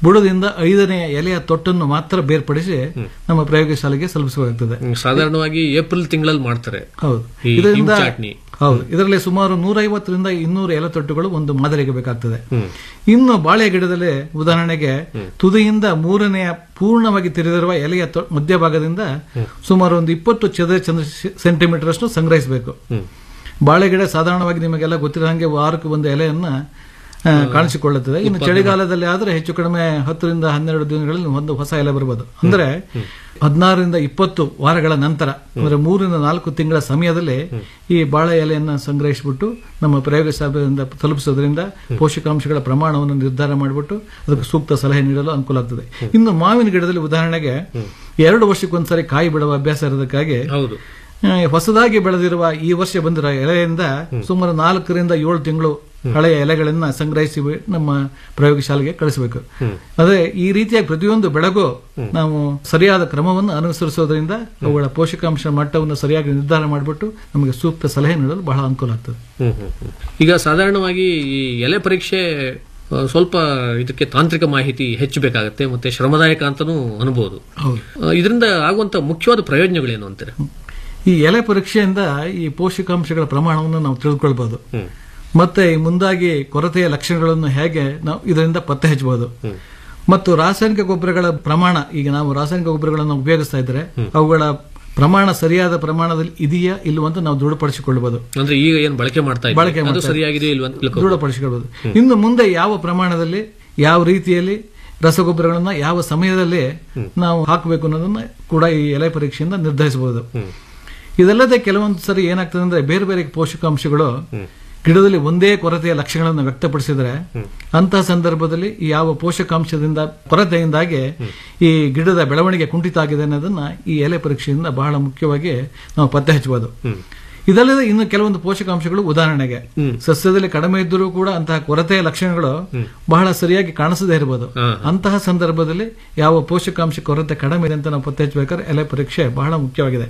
ಬುಡದಿಂದ ಐದನೆಯ ಎಲೆಯ ತೊಟ್ಟನ್ನು ಮಾತ್ರ ಬೇರ್ಪಡಿಸಿ ನಮ್ಮ ಪ್ರಯೋಗಶಾಲೆಗೆ ಸಲ್ಲಿಸಬೇಕಾಗ್ತದೆ ಹ್ಮ್, ಸಾಧಾರಣವಾಗಿ ಏಪ್ರಿಲ್ ತಿಂಗಳಲ್ಲಿ ಮಾಡ್ತಾರೆ ಹೌದು ಈ ಇದರಿಂದ ಹಿಮ್ ಚಾಟ್ನಿ ಹೌದು ಇದರಲ್ಲಿ ಸುಮಾರು ನೂರೈವತ್ತರಿಂದ ಇನ್ನೂರು ಎಲೆ ತೊಟ್ಟುಗಳು ಒಂದು ಮಾದರಿಗೆ ಬೇಕಾಗ್ತದೆ ಹ್ಮ್. ಇನ್ನು ಬಾಳೆ ಗಿಡದಲ್ಲಿ ಉದಾಹರಣೆಗೆ ತುದಿಯಿಂದ ಮೂರನೆಯ ಪೂರ್ಣವಾಗಿ ತೆರೆದಿರುವ ಎಲೆಯ ತೊ- ಮಧ್ಯಭಾಗದಿಂದ ಸುಮಾರು ಒಂದು ಇಪ್ಪತ್ತು ಚದರ ಚಂದ್ರ ಸೆಂಟಿಮೀಟರ್ ಅಷ್ಟು ಸಂಗ್ರಹಿಸಬೇಕು ಬಾಳೆ ಗಿಡ ಸಾಧಾರಣವಾಗಿ ನಿಮಗೆಲ್ಲ ಗೊತ್ತಿರೋ ಹಾಗೆ ವಾರಕ್ಕೆ ಒಂದು ಎಲೆಯನ್ನ ಆ, ಕಾಣಿಸಿಕೊಳ್ಳುತ್ತದೆ ಇನ್ನು ಚಳಿಗಾಲದಲ್ಲಿ ಆದ್ರೆ ಹೆಚ್ಚು ಕಡಿಮೆ ಹತ್ತರಿಂದ ಹನ್ನೆರಡು ದಿನಗಳಲ್ಲಿ ಒಂದು ಹೊಸ ಎಲೆ ಬರಬಹುದು ಅಂದ್ರೆ ಹದಿನಾರರಿಂದ ಇಪ್ಪತ್ತು ವಾರಗಳ ನಂತರ ಅಂದ್ರೆ ಮೂರಿಂದ ನಾಲ್ಕು ತಿಂಗಳ ಸಮಯದಲ್ಲಿ ಈ ಬಾಳೆ ಎಲೆಯನ್ನ ಸಂಗ್ರಹಿಸಿಬಿಟ್ಟು ನಮ್ಮ ಪ್ರಯೋಗಶಾಲೆಯಿಂದ ತಲುಪಿಸೋದ್ರಿಂದ ಪೋಷಕಾಂಶಗಳ ಪ್ರಮಾಣವನ್ನು ನಿರ್ಧಾರ ಮಾಡಿಬಿಟ್ಟು ಅದಕ್ಕೆ ಸೂಕ್ತ ಸಲಹೆ ನೀಡಲು ಅನುಕೂಲ ಆಗ್ತದೆ ಇನ್ನು ಮಾವಿನ ಗಿಡದಲ್ಲಿ ಉದಾಹರಣೆಗೆ ಎರಡು ವರ್ಷಕ್ಕೊಂದ್ಸರಿ ಕಾಯಿ ಬಿಡುವ ಅಭ್ಯಾಸ ಇರೋದಕ್ಕಾಗಿ ಹೌದು ಆ, ಹೊಸದಾಗಿ ಬೆಳೆದಿರುವ ಈ ವರ್ಷ ಬಂದಿರೋ ಎಲೆಯಿಂದ ಸುಮಾರು ನಾಲ್ಕರಿಂದ ಏಳು ತಿಂಗಳು ಹಳೆಯ ಎಲೆಗಳನ್ನ ಸಂಗ್ರಹಿಸಿ ನಮ್ಮ ಪ್ರಯೋಗಶಾಲೆಗೆ ಕಳಿಸಬೇಕು ಅದೇ ಈ ರೀತಿಯ ಪ್ರತಿಯೊಂದು ಬೆಳೆಗೂ ನಾವು ಸರಿಯಾದ ಕ್ರಮವನ್ನು ಅನುಸರಿಸೋದ್ರಿಂದ ಅವುಗಳ ಪೋಷಕಾಂಶ ಮಟ್ಟವನ್ನು ಸರಿಯಾಗಿ ನಿರ್ಧಾರ ಮಾಡಿಬಿಟ್ಟು ನಮಗೆ ಸೂಕ್ತ ಸಲಹೆ ನೀಡಲು ಬಹಳ ಅನುಕೂಲ ಆಗ್ತದೆ ಹ್ಮ್, ಹ್ಮ್, ಹ್ಮ್. ಈಗ ಸಾಧಾರಣವಾಗಿ ಈ ಎಲೆ ಪರೀಕ್ಷೆ ಆ, ಸ್ವಲ್ಪ ಇದಕ್ಕೆ ತಾಂತ್ರಿಕ ಮಾಹಿತಿ ಹೆಚ್ಚು ಬೇಕಾಗುತ್ತೆ ಮತ್ತೆ ಶ್ರಮದಾಯಕ ಅಂತಾನೂ ಅನ್ಬೋದು ಹೌದು ಆ, ಇದರಿಂದ ಆಗುವಂತ ಮುಖ್ಯವಾದ ಪ್ರಯೋಜನಗಳೇನು ಅಂತಾರೆ ಈ ಎಲೆ ಪರೀಕ್ಷೆಯಿಂದ ಈ ಪೋಷಕಾಂಶಗಳ ಪ್ರಮಾಣವನ್ನು ನಾವು ತಿಳ್ಕೊಳ್ಬಹುದು ಮತ್ತೆ ಈ ಮುಂದಾಗಿ ಕೊರತೆಯ ಲಕ್ಷಣಗಳನ್ನು ಹೇಗೆ ನಾವು ಇದರಿಂದ ಪತ್ತೆ ಹಚ್ಚಬಹುದು ಮತ್ತು ರಾಸಾಯನಿಕ ಗೊಬ್ಬರಗಳ ಪ್ರಮಾಣ ಈಗ ನಾವು ರಾಸಾಯನಿಕ ಗೊಬ್ಬರಗಳನ್ನು ಉಪಯೋಗಿಸ್ತಾ ಇದ್ರೆ ಅವುಗಳ ಪ್ರಮಾಣ ಸರಿಯಾದ ಪ್ರಮಾಣದಲ್ಲಿ ಇದೆಯಾ ಇಲ್ವಾ ಅಂತ ನಾವು ದೃಢಪಡಿಸಿಕೊಳ್ಳಬಹುದು ಅಂದ್ರೆ ಈಗ ಏನ್ ಬಳಕೆ ಮಾಡ್ತಾ ಬಳಕೆ ಇದ್ದೀವಿ ಅದು ಮಾಡ್ತಾ ಸರಿಯಾಗಿದೆ ಇಲ್ವಾ ಅಂತ ತಿಳ್ಕೊಬೋದು. ದೃಢಪಡಿಸಿಕೊಳ್ಳಬಹುದು ಇನ್ನು ಮುಂದೆ ಯಾವ ಪ್ರಮಾಣದಲ್ಲಿ ಯಾವ ರೀತಿಯಲ್ಲಿ ರಸಗೊಬ್ಬರಗಳನ್ನ ಯಾವ ಸಮಯದಲ್ಲಿ ನಾವು ಹಾಕಬೇಕು ಅನ್ನೋದನ್ನ ಕೂಡ ಈ ಎಲೆ ಪರೀಕ್ಷೆಯಿಂದ ನಿರ್ಧರಿಸಬಹುದು ಇದಲ್ಲದೆ ಕೆಲವೊಂದು ಸರಿ ಏನಾಗ್ತದೆ ಅಂದ್ರೆ ಬೇರೆ ಬೇರೆ ಪೋಷಕಾಂಶಗಳು ಗಿಡದಲ್ಲಿ ಒಂದೇ ಕೊರತೆಯ ಲಕ್ಷಣಗಳನ್ನು ವ್ಯಕ್ತಪಡಿಸಿದ್ರೆ ಅಂತಹ ಸಂದರ್ಭದಲ್ಲಿ ಈ ಯಾವ ಪೋಷಕಾಂಶದಿಂದ ಕೊರತೆಯಿಂದಾಗಿ ಈ ಗಿಡದ ಬೆಳವಣಿಗೆ ಕುಂಠಿತ ಆಗಿದೆ ಅನ್ನೋದನ್ನ ಈ ಎಲೆ ಪರೀಕ್ಷೆಯಿಂದ ಬಹಳ ಮುಖ್ಯವಾಗಿ ನಾವು ಪತ್ತೆ ಹಚ್ಚಬಹುದು ಇದಲ್ಲದೆ ಇನ್ನು ಕೆಲವೊಂದು ಪೋಷಕಾಂಶಗಳು ಉದಾಹರಣೆಗೆ ಸಸ್ಯದಲ್ಲಿ ಕಡಿಮೆ ಇದ್ದರೂ ಕೂಡ ಅಂತಹ ಕೊರತೆಯ ಲಕ್ಷಣಗಳು ಬಹಳ ಸರಿಯಾಗಿ ಕಾಣಿಸದೇ ಇರಬಹುದು ಅಂತಹ ಸಂದರ್ಭದಲ್ಲಿ ಯಾವ ಪೋಷಕಾಂಶ ಕೊರತೆ ಕಡಿಮೆ ಇದೆ ಅಂತ ನಾವು ಪತ್ತೆ ಹಚ್ಚಬೇಕಾದ್ರೆ ಎಲೆ ಪರೀಕ್ಷೆ ಬಹಳ ಮುಖ್ಯವಾಗಿದೆ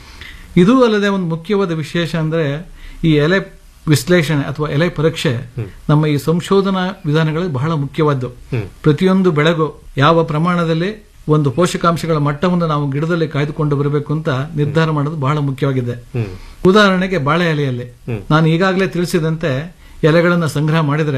ಇದೂ ಅಲ್ಲದೆ ಒಂದು ಮುಖ್ಯವಾದ ವಿಶೇಷ ಅಂದ್ರೆ ಈ ಎಲೆ ವಿಶ್ಲೇಷಣೆ ಅಥವಾ ಎಲೆ ಪರೀಕ್ಷೆ ನಮ್ಮ ಈ ಸಂಶೋಧನಾ ವಿಧಾನಗಳಲ್ಲಿ ಬಹಳ ಮುಖ್ಯವಾದ್ದು ಪ್ರತಿಯೊಂದು ಬೆಳೆಗೂ ಯಾವ ಪ್ರಮಾಣದಲ್ಲಿ ಒಂದು ಪೋಷಕಾಂಶಗಳ ಮಟ್ಟವನ್ನು ನಾವು ಗಿಡದಲ್ಲಿ ಕಾಯ್ದುಕೊಂಡು ಬರಬೇಕು ಅಂತ ನಿರ್ಧಾರ ಮಾಡೋದು ಬಹಳ ಮುಖ್ಯವಾಗಿದೆ ಉದಾಹರಣೆಗೆ ಬಾಳೆ ಎಲೆಯಲ್ಲಿ ನಾನು ಈಗಾಗಲೇ ತಿಳಿಸಿದಂತೆ ಎಲೆಗಳನ್ನು ಸಂಗ್ರಹ ಮಾಡಿದರೆ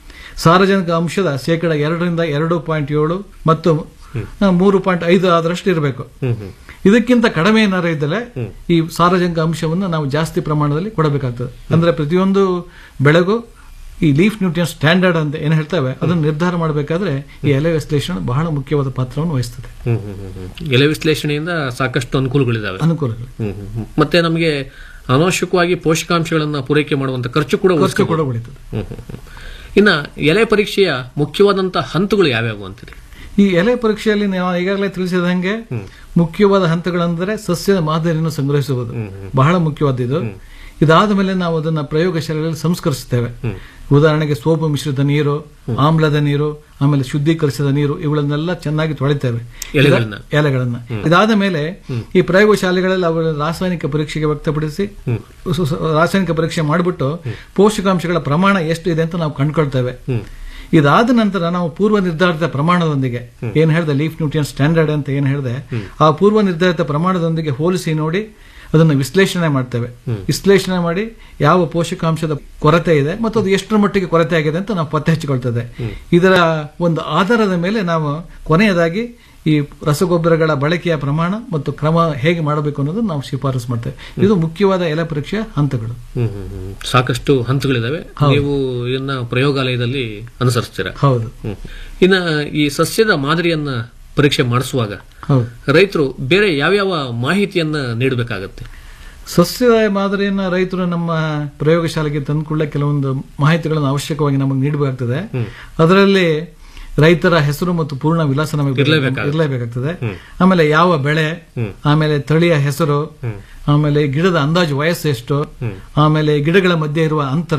ಸಾರಜನಕ ಅಂಶದ ಶೇಕಡ ಎರಡರಿಂದ ಎರಡು ಪಾಯಿಂಟ್ ಏಳು ಮತ್ತು ಆ, ಮೂರು ಪಾಯಿಂಟ್ ಐದು ಆದರಷ್ಟು ಇರಬೇಕು ಇದಕ್ಕಿಂತ ಕಡಿಮೆ ಏನಾರು ಇದ್ದರೆ ಈ ಸಾರಜನಕ ಅಂಶವನ್ನು ನಾವು ಜಾಸ್ತಿ ಪ್ರಮಾಣದಲ್ಲಿ ಕೊಡಬೇಕಾಗ್ತದೆ ಅಂದ್ರೆ ಪ್ರತಿಯೊಂದು ಬೆಳೆಗೂ ಈ ಲೀಫ್ ನ್ಯೂಟ್ರಿಯನ್ ಸ್ಟ್ಯಾಂಡರ್ಡ್ ಅಂತ ಏನ್ ಹೇಳ್ತೇವೆ ಅದನ್ನು ನಿರ್ಧಾರ ಮಾಡಬೇಕಾದ್ರೆ ಈ ಎಲೆ ವಿಶ್ಲೇಷಣೆ ಬಹಳ ಮುಖ್ಯವಾದ ಪಾತ್ರವನ್ನು ವಹಿಸ್ತದೆ ಹ್ಮ್, ಹ್ಮ್, ಹ್ಮ್, ಹ್ಮ್. ಎಲೆ ವಿಶ್ಲೇಷಣೆಯಿಂದ ಸಾಕಷ್ಟು ಅನುಕೂಲಗಳಿದಾವೆ ಅನುಕೂಲಗಳು ಹ್ಮ್, ಹ್ಮ್, ಹ್ಮ್. ಮತ್ತೆ ನಮಗೆ ಅನಾವಶ್ಯಕವಾಗಿ ಪೋಷಕಾಂಶಗಳನ್ನ ಪೂರೈಕೆ ಮಾಡುವಂತ ಖರ್ಚು ಕೂಡ ಖರ್ಚು ಉಳಿಸ್ಕೊಬೋದು. ಕೂಡ ಉಳಿತದೆ ಹ್ಮ್, ಹ್ಮ್, ಹ್ಮ್. ಇನ್ನ ಎಲೆ ಪರೀಕ್ಷೆಯ ಮುಖ್ಯವಾದಂತಹ ಹಂತಗಳು ಯಾವ್ಯಾವು ಅಂತೀರಿ ಈ ಎಲೆ ಪರೀಕ್ಷೆಯಲ್ಲಿ ನಾವು ಈಗಾಗಲೇ ತಿಳಿಸಿದಂಗೆ ಮುಖ್ಯವಾದ ಹಂತಗಳೆಂದರೆ ಸಸ್ಯದ ಮಾದರಿಯನ್ನು ಸಂಗ್ರಹಿಸುವುದು ಬಹಳ ಮುಖ್ಯವಾದ್ದು ಇದಾದ ಮೇಲೆ ನಾವು ಅದನ್ನ ಪ್ರಯೋಗಶಾಲೆಯಲ್ಲಿ ಸಂಸ್ಕರಿಸುತ್ತೇವೆ ಉದಾಹರಣೆಗೆ ಸೋಪು ಮಿಶ್ರಿತ ನೀರು ಆಮ್ಲದ ನೀರು ಆಮೇಲೆ ಶುದ್ಧೀಕರಿಸಿದ ನೀರು ಇವುಗಳನ್ನೆಲ್ಲ ಚೆನ್ನಾಗಿ ತೊಳಿತೇವೆ ಎಲೆಗಳನ್ನ. ಇದ- ಎಲೆಗಳನ್ನ ಇದಾದ ಮೇಲೆ ಈ ಪ್ರಯೋಗಶಾಲೆಗಳಲ್ಲಿ ಅವುಗಳ ರಾಸಾಯನಿಕ ಪರೀಕ್ಷೆಗೆ ವ್ಯಕ್ತಪಡಿಸಿ ಸು- ಸು- ರಾಸಾಯನಿಕ ಪರೀಕ್ಷೆ ಮಾಡಿಬಿಟ್ಟು ಪೋಷಕಾಂಶಗಳ ಪ್ರಮಾಣ ಎಷ್ಟು ಇದೆ ಅಂತ ನಾವು ಕಂಡುಕೊಳ್ತೇವೆ ಇದಾದ ನಂತರ ನಾವು ಪೂರ್ವ ನಿರ್ಧಾರಿತ ಪ್ರಮಾಣದೊಂದಿಗೆ ಏನ್ ಹೇಳಿದೆ ಲೀಫ್ ನ್ಯೂಟ್ರಿಯನ್ ಸ್ಟ್ಯಾಂಡರ್ಡ್ ಅಂತ ಏನ್ ಹೇಳಿದೆ ಆ ಪೂರ್ವ ನಿರ್ಧಾರಿತ ಪ್ರಮಾಣದೊಂದಿಗೆ ಹೋಲಿಸಿ ನೋಡಿ ಅದನ್ನು ವಿಶ್ಲೇಷಣೆ ಮಾಡ್ತೇವೆ ವಿಶ್ಲೇಷಣೆ ಮಾಡಿ ಯಾವ ಪೋಷಕಾಂಶದ ಕೊರತೆ ಇದೆ ಮತ್ತು ಅದು ಎಷ್ಟರ ಮಟ್ಟಿಗೆ ಕೊರತೆ ಆಗಿದೆ ಅಂತ ನಾವು ಪತ್ತೆ ಹಚ್ಚಿಕೊಳ್ತದೆ ಇದರ ಒಂದು ಆಧಾರದ ಮೇಲೆ ನಾವು ಕೊನೆಯದಾಗಿ ಈ ರಸಗೊಬ್ಬರಗಳ ಬಳಕೆಯ ಪ್ರಮಾಣ ಮತ್ತು ಕ್ರಮ ಹೇಗೆ ಮಾಡಬೇಕು ಅನ್ನೋದನ್ನು ನಾವು ಶಿಫಾರಸು ಮಾಡ್ತೇವೆ ಇದು ಮುಖ್ಯವಾದ ಎಲೆ ಪರೀಕ್ಷೆಯ ಹಂತಗಳು ಹ್ಮ್, ಹ್ಮ್, ಹ್ಮ್. ಸಾಕಷ್ಟು ಹಂತಗಳಿದಾವೆ ನೀವು ಇದನ್ನ ಪ್ರಯೋಗಾಲಯದಲ್ಲಿ ಅನುಸರಿಸ್ತೀರಾ ಹೌದು ಹ್ಮ್. ಇನ್ನ ಈ ಸಸ್ಯದ ಮಾದರಿಯನ್ನ ಪರೀಕ್ಷೆ ಮಾಡಿಸುವಾಗ ಹೌದು ರೈತರು ಬೇರೆ ಯಾವ್ಯಾವ ಮಾಹಿತಿಯನ್ನ ನೀಡಬೇಕಾಗತ್ತೆ ಸಸ್ಯದ ಮಾದರಿಯನ್ನ ರೈತರು ನಮ್ಮ ಪ್ರಯೋಗಶಾಲೆಗೆ ತಂದುಕೊಳ್ಳ ಕೆಲವೊಂದು ಮಾಹಿತಿಗಳನ್ನು ಅವಶ್ಯಕವಾಗಿ ನಮಗೆ ನೀಡಬೇಕಾಗ್ತದೆ ಅದರಲ್ಲಿ ರೈತರ ಹೆಸರು ಮತ್ತು ಪೂರ್ಣ ವಿಳಾಸ ನಮಗೆ ಇರ್ಲೇಬೇಕಾಗುತ್ತೆ. ಇರಲೇಬೇಕಾಗ್ತದೆ ಆಮೇಲೆ ಯಾವ ಬೆಳೆ ಆಮೇಲೆ ತಳಿಯ ಹೆಸರು ಆಮೇಲೆ ಗಿಡದ ಅಂದಾಜು ವಯಸ್ಸು ಎಷ್ಟು ಆಮೇಲೆ ಗಿಡಗಳ ಮಧ್ಯೆ ಇರುವ ಅಂತರ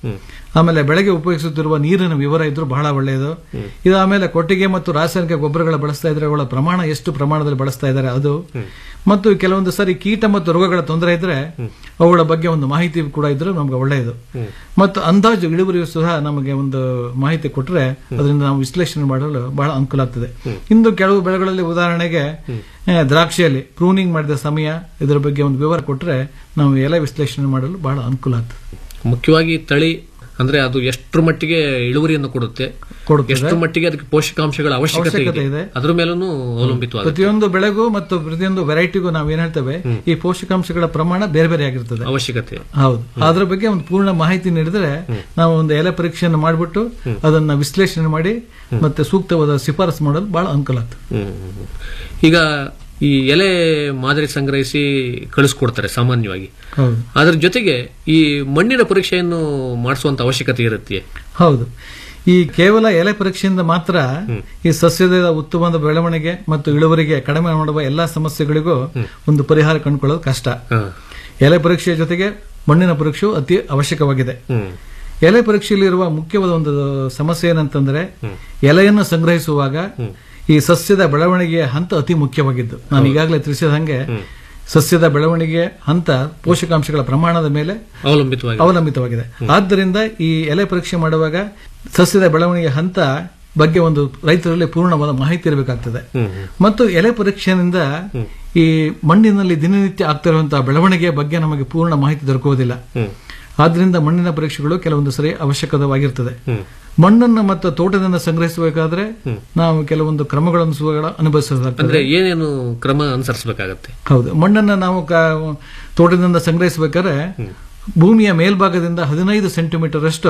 ಆಮೇಲೆ ಬೆಳೆಗೆ ಉಪಯೋಗಿಸುತ್ತಿರುವ ನೀರಿನ ವಿವರ ಇದ್ರೂ ಬಹಳ ಒಳ್ಳೆಯದು ಇದು ಆಮೇಲೆ ಕೊಟ್ಟಿಗೆ ಮತ್ತು ರಾಸಾಯನಿಕ ಗೊಬ್ಬರಗಳ ಬಳಸ್ತಾ ಇದ್ರೆ ಅವುಗಳ ಪ್ರಮಾಣ ಎಷ್ಟು ಪ್ರಮಾಣದಲ್ಲಿ ಬಳಸ್ತಾ ಇದ್ದಾರೆ ಅದು ಮತ್ತು ಕೆಲವೊಂದು ಸಾರಿ ಕೀಟ ಮತ್ತು ರೋಗಗಳ ತೊಂದರೆ ಇದ್ರೆ ಅವುಗಳ ಬಗ್ಗೆ ಒಂದು ಮಾಹಿತಿ ಕೂಡ ಇದ್ರೆ ನಮ್ಗೆ ಒಳ್ಳೆಯದು ಮತ್ತು ಅಂದಾಜು ಇಳುವರಿಯು ಸಹ ನಮಗೆ ಒಂದು ಮಾಹಿತಿ ಕೊಟ್ಟರೆ ಅದರಿಂದ ನಾವು ವಿಶ್ಲೇಷಣೆ ಮಾಡಲು ಬಹಳ ಅನುಕೂಲ ಆಗ್ತದೆ ಇಂದು ಕೆಲವು ಬೆಳೆಗಳಲ್ಲಿ ಉದಾಹರಣೆಗೆ ಆ, ದ್ರಾಕ್ಷಿಯಲ್ಲಿ ಪ್ರೂನಿಂಗ್ ಮಾಡಿದ ಸಮಯ ಇದರ ಬಗ್ಗೆ ಒಂದು ವಿವರ ಕೊಟ್ಟರೆ ನಾವು ಎಲೆ ವಿಶ್ಲೇಷಣೆ ಮಾಡಲು ಬಹಳ ಅನುಕೂಲ ಆಗ್ತದೆ ಮುಖ್ಯವಾಗಿ ತಳಿ ಅಂದ್ರೆ ಅದು ಎಷ್ಟರ ಮಟ್ಟಿಗೆ ಇಳುವರಿಯನ್ನು ಕೊಡುತ್ತೆ ಕೊಡುತ್ತದೆ. ಎಷ್ಟು ಮಟ್ಟಿಗೆ ಅದಕ್ಕೆ ಪೋಷಕಾಂಶಗಳ ಅವಶ್ಯಕತೆ ಅವಶ್ಯಕತೆ ಇದೆ ಇದೆ. ಅದ್ರ ಮೇಲೂ ಅವಲಂಬಿತವಾಗುತ್ತೆ ಪ್ರತಿಯೊಂದು ಬೆಳೆಗೂ ಮತ್ತು ಪ್ರತಿಯೊಂದು ವೆರೈಟಿಗೂ ನಾವು ಏನ್ ಹೇಳ್ತೇವೆ ಈ ಪೋಷಕಾಂಶಗಳ ಪ್ರಮಾಣ ಬೇರೆ ಬೇರೆ ಆಗಿರ್ತದೆ ಅವಶ್ಯಕತೆ ಹೌದು ಅದ್ರ ಬಗ್ಗೆ ಒಂದು ಪೂರ್ಣ ಮಾಹಿತಿ ನೀಡಿದ್ರೆ ನಾವು ಒಂದು ಎಲೆ ಪರೀಕ್ಷೆಯನ್ನು ಮಾಡಿಬಿಟ್ಟು ಅದನ್ನ ವಿಶ್ಲೇಷಣೆ ಮಾಡಿ ಮತ್ತೆ ಸೂಕ್ತವಾದ ಶಿಫಾರಸು ಮಾಡಲು ಬಹಳ ಅನುಕೂಲ ಆಗ್ತದೆ ಹ್ಮ್. ಈಗ ಈ ಎಲೆ ಮಾದರಿ ಸಂಗ್ರಹಿಸಿ ಕಳಿಸ್ಕೊಡ್ತಾರೆ ಸಾಮಾನ್ಯವಾಗಿ ಹೌದು ಅದ್ರ ಜೊತೆಗೆ ಈ ಮಣ್ಣಿನ ಪರೀಕ್ಷೆಯನ್ನು ಮಾಡಿಸುವಂತ ಅವಶ್ಯಕತೆ ಇರುತ್ತೆ ಹೌದು ಈ ಕೇವಲ ಎಲೆ ಪರೀಕ್ಷೆಯಿಂದ ಮಾತ್ರ ಈ ಸಸ್ಯದ ಉತ್ತಮವಾದ ಬೆಳವಣಿಗೆ ಮತ್ತು ಇಳುವರಿಗೆ ಕಡಿಮೆ ಮಾಡುವ ಎಲ್ಲಾ ಸಮಸ್ಯೆಗಳಿಗೂ ಒಂದು ಪರಿಹಾರ ಕಂಡುಕೊಳ್ಳೋದು ಕಷ್ಟ ಎಲೆ ಪರೀಕ್ಷೆಯ ಜೊತೆಗೆ ಮಣ್ಣಿನ ಪರೀಕ್ಷೆಯು ಅತಿ ಅವಶ್ಯಕವಾಗಿದೆ ಎಲೆ ಪರೀಕ್ಷೆಯಲ್ಲಿ ಇರುವ ಮುಖ್ಯವಾದ ಒಂದು ಸಮಸ್ಯೆ ಏನಂತಂದ್ರೆ ಎಲೆಯನ್ನು ಸಂಗ್ರಹಿಸುವಾಗ ಈ ಸಸ್ಯದ ಬೆಳವಣಿಗೆಯ ಹಂತ ಅತಿ ಮುಖ್ಯವಾಗಿದ್ದು ನಾನು ಈಗಾಗಲೇ ತಿಳಿಸಿದ ಹಾಗೆ ಸಸ್ಯದ ಬೆಳವಣಿಗೆ ಹಂತ ಪೋಷಕಾಂಶಗಳ ಪ್ರಮಾಣದ ಮೇಲೆ ಅವಲಂಬಿತವಾಗಿ ಅವಲಂಬಿತವಾಗಿದೆ ಆದ್ದರಿಂದ ಈ ಎಲೆ ಪರೀಕ್ಷೆ ಮಾಡುವಾಗ ಸಸ್ಯದ ಬೆಳವಣಿಗೆ ಹಂತ ಬಗ್ಗೆ ಒಂದು ರೈತರಲ್ಲಿ ಪೂರ್ಣವಾದ ಮಾಹಿತಿ ಇರಬೇಕಾಗ್ತದೆ ಮತ್ತು ಎಲೆ ಪರೀಕ್ಷೆಯಿಂದ ಈ ಮಣ್ಣಿನಲ್ಲಿ ದಿನನಿತ್ಯ ಆಗ್ತಿರುವಂತಹ ಬೆಳವಣಿಗೆಯ ಬಗ್ಗೆ ನಮಗೆ ಪೂರ್ಣ ಮಾಹಿತಿ ದೊರಕುವುದಿಲ್ಲ ಆದ್ರಿಂದ ಮಣ್ಣಿನ ಪರೀಕ್ಷೆಗಳು ಕೆಲವೊಂದು ಸರಿ ಅವಶ್ಯಕವಾಗಿರ್ತದೆ ಮಣ್ಣನ್ನು ಮತ್ತು ತೋಟದಿಂದ ಸಂಗ್ರಹಿಸಬೇಕಾದ್ರೆ ನಾವು ಕೆಲವೊಂದು ಕ್ರಮಗಳನ್ನು ಸಹ ಅಂದ್ರೆ ಅನುಭವಿಸಬೇಕಾಗ್ತದೆ ಏನೇನು ಕ್ರಮ ಅನುಸರಿಸಬೇಕಾಗತ್ತೆ ಹೌದು ಮಣ್ಣನ್ನ ನಾವು ಕ- ತೋಟದಿಂದ ಸಂಗ್ರಹಿಸಬೇಕಾದ್ರೆ ಭೂಮಿಯ ಮೇಲ್ಭಾಗದಿಂದ ಹದಿನೈದು ಸೆಂಟಿಮೀಟರ್ ಅಷ್ಟು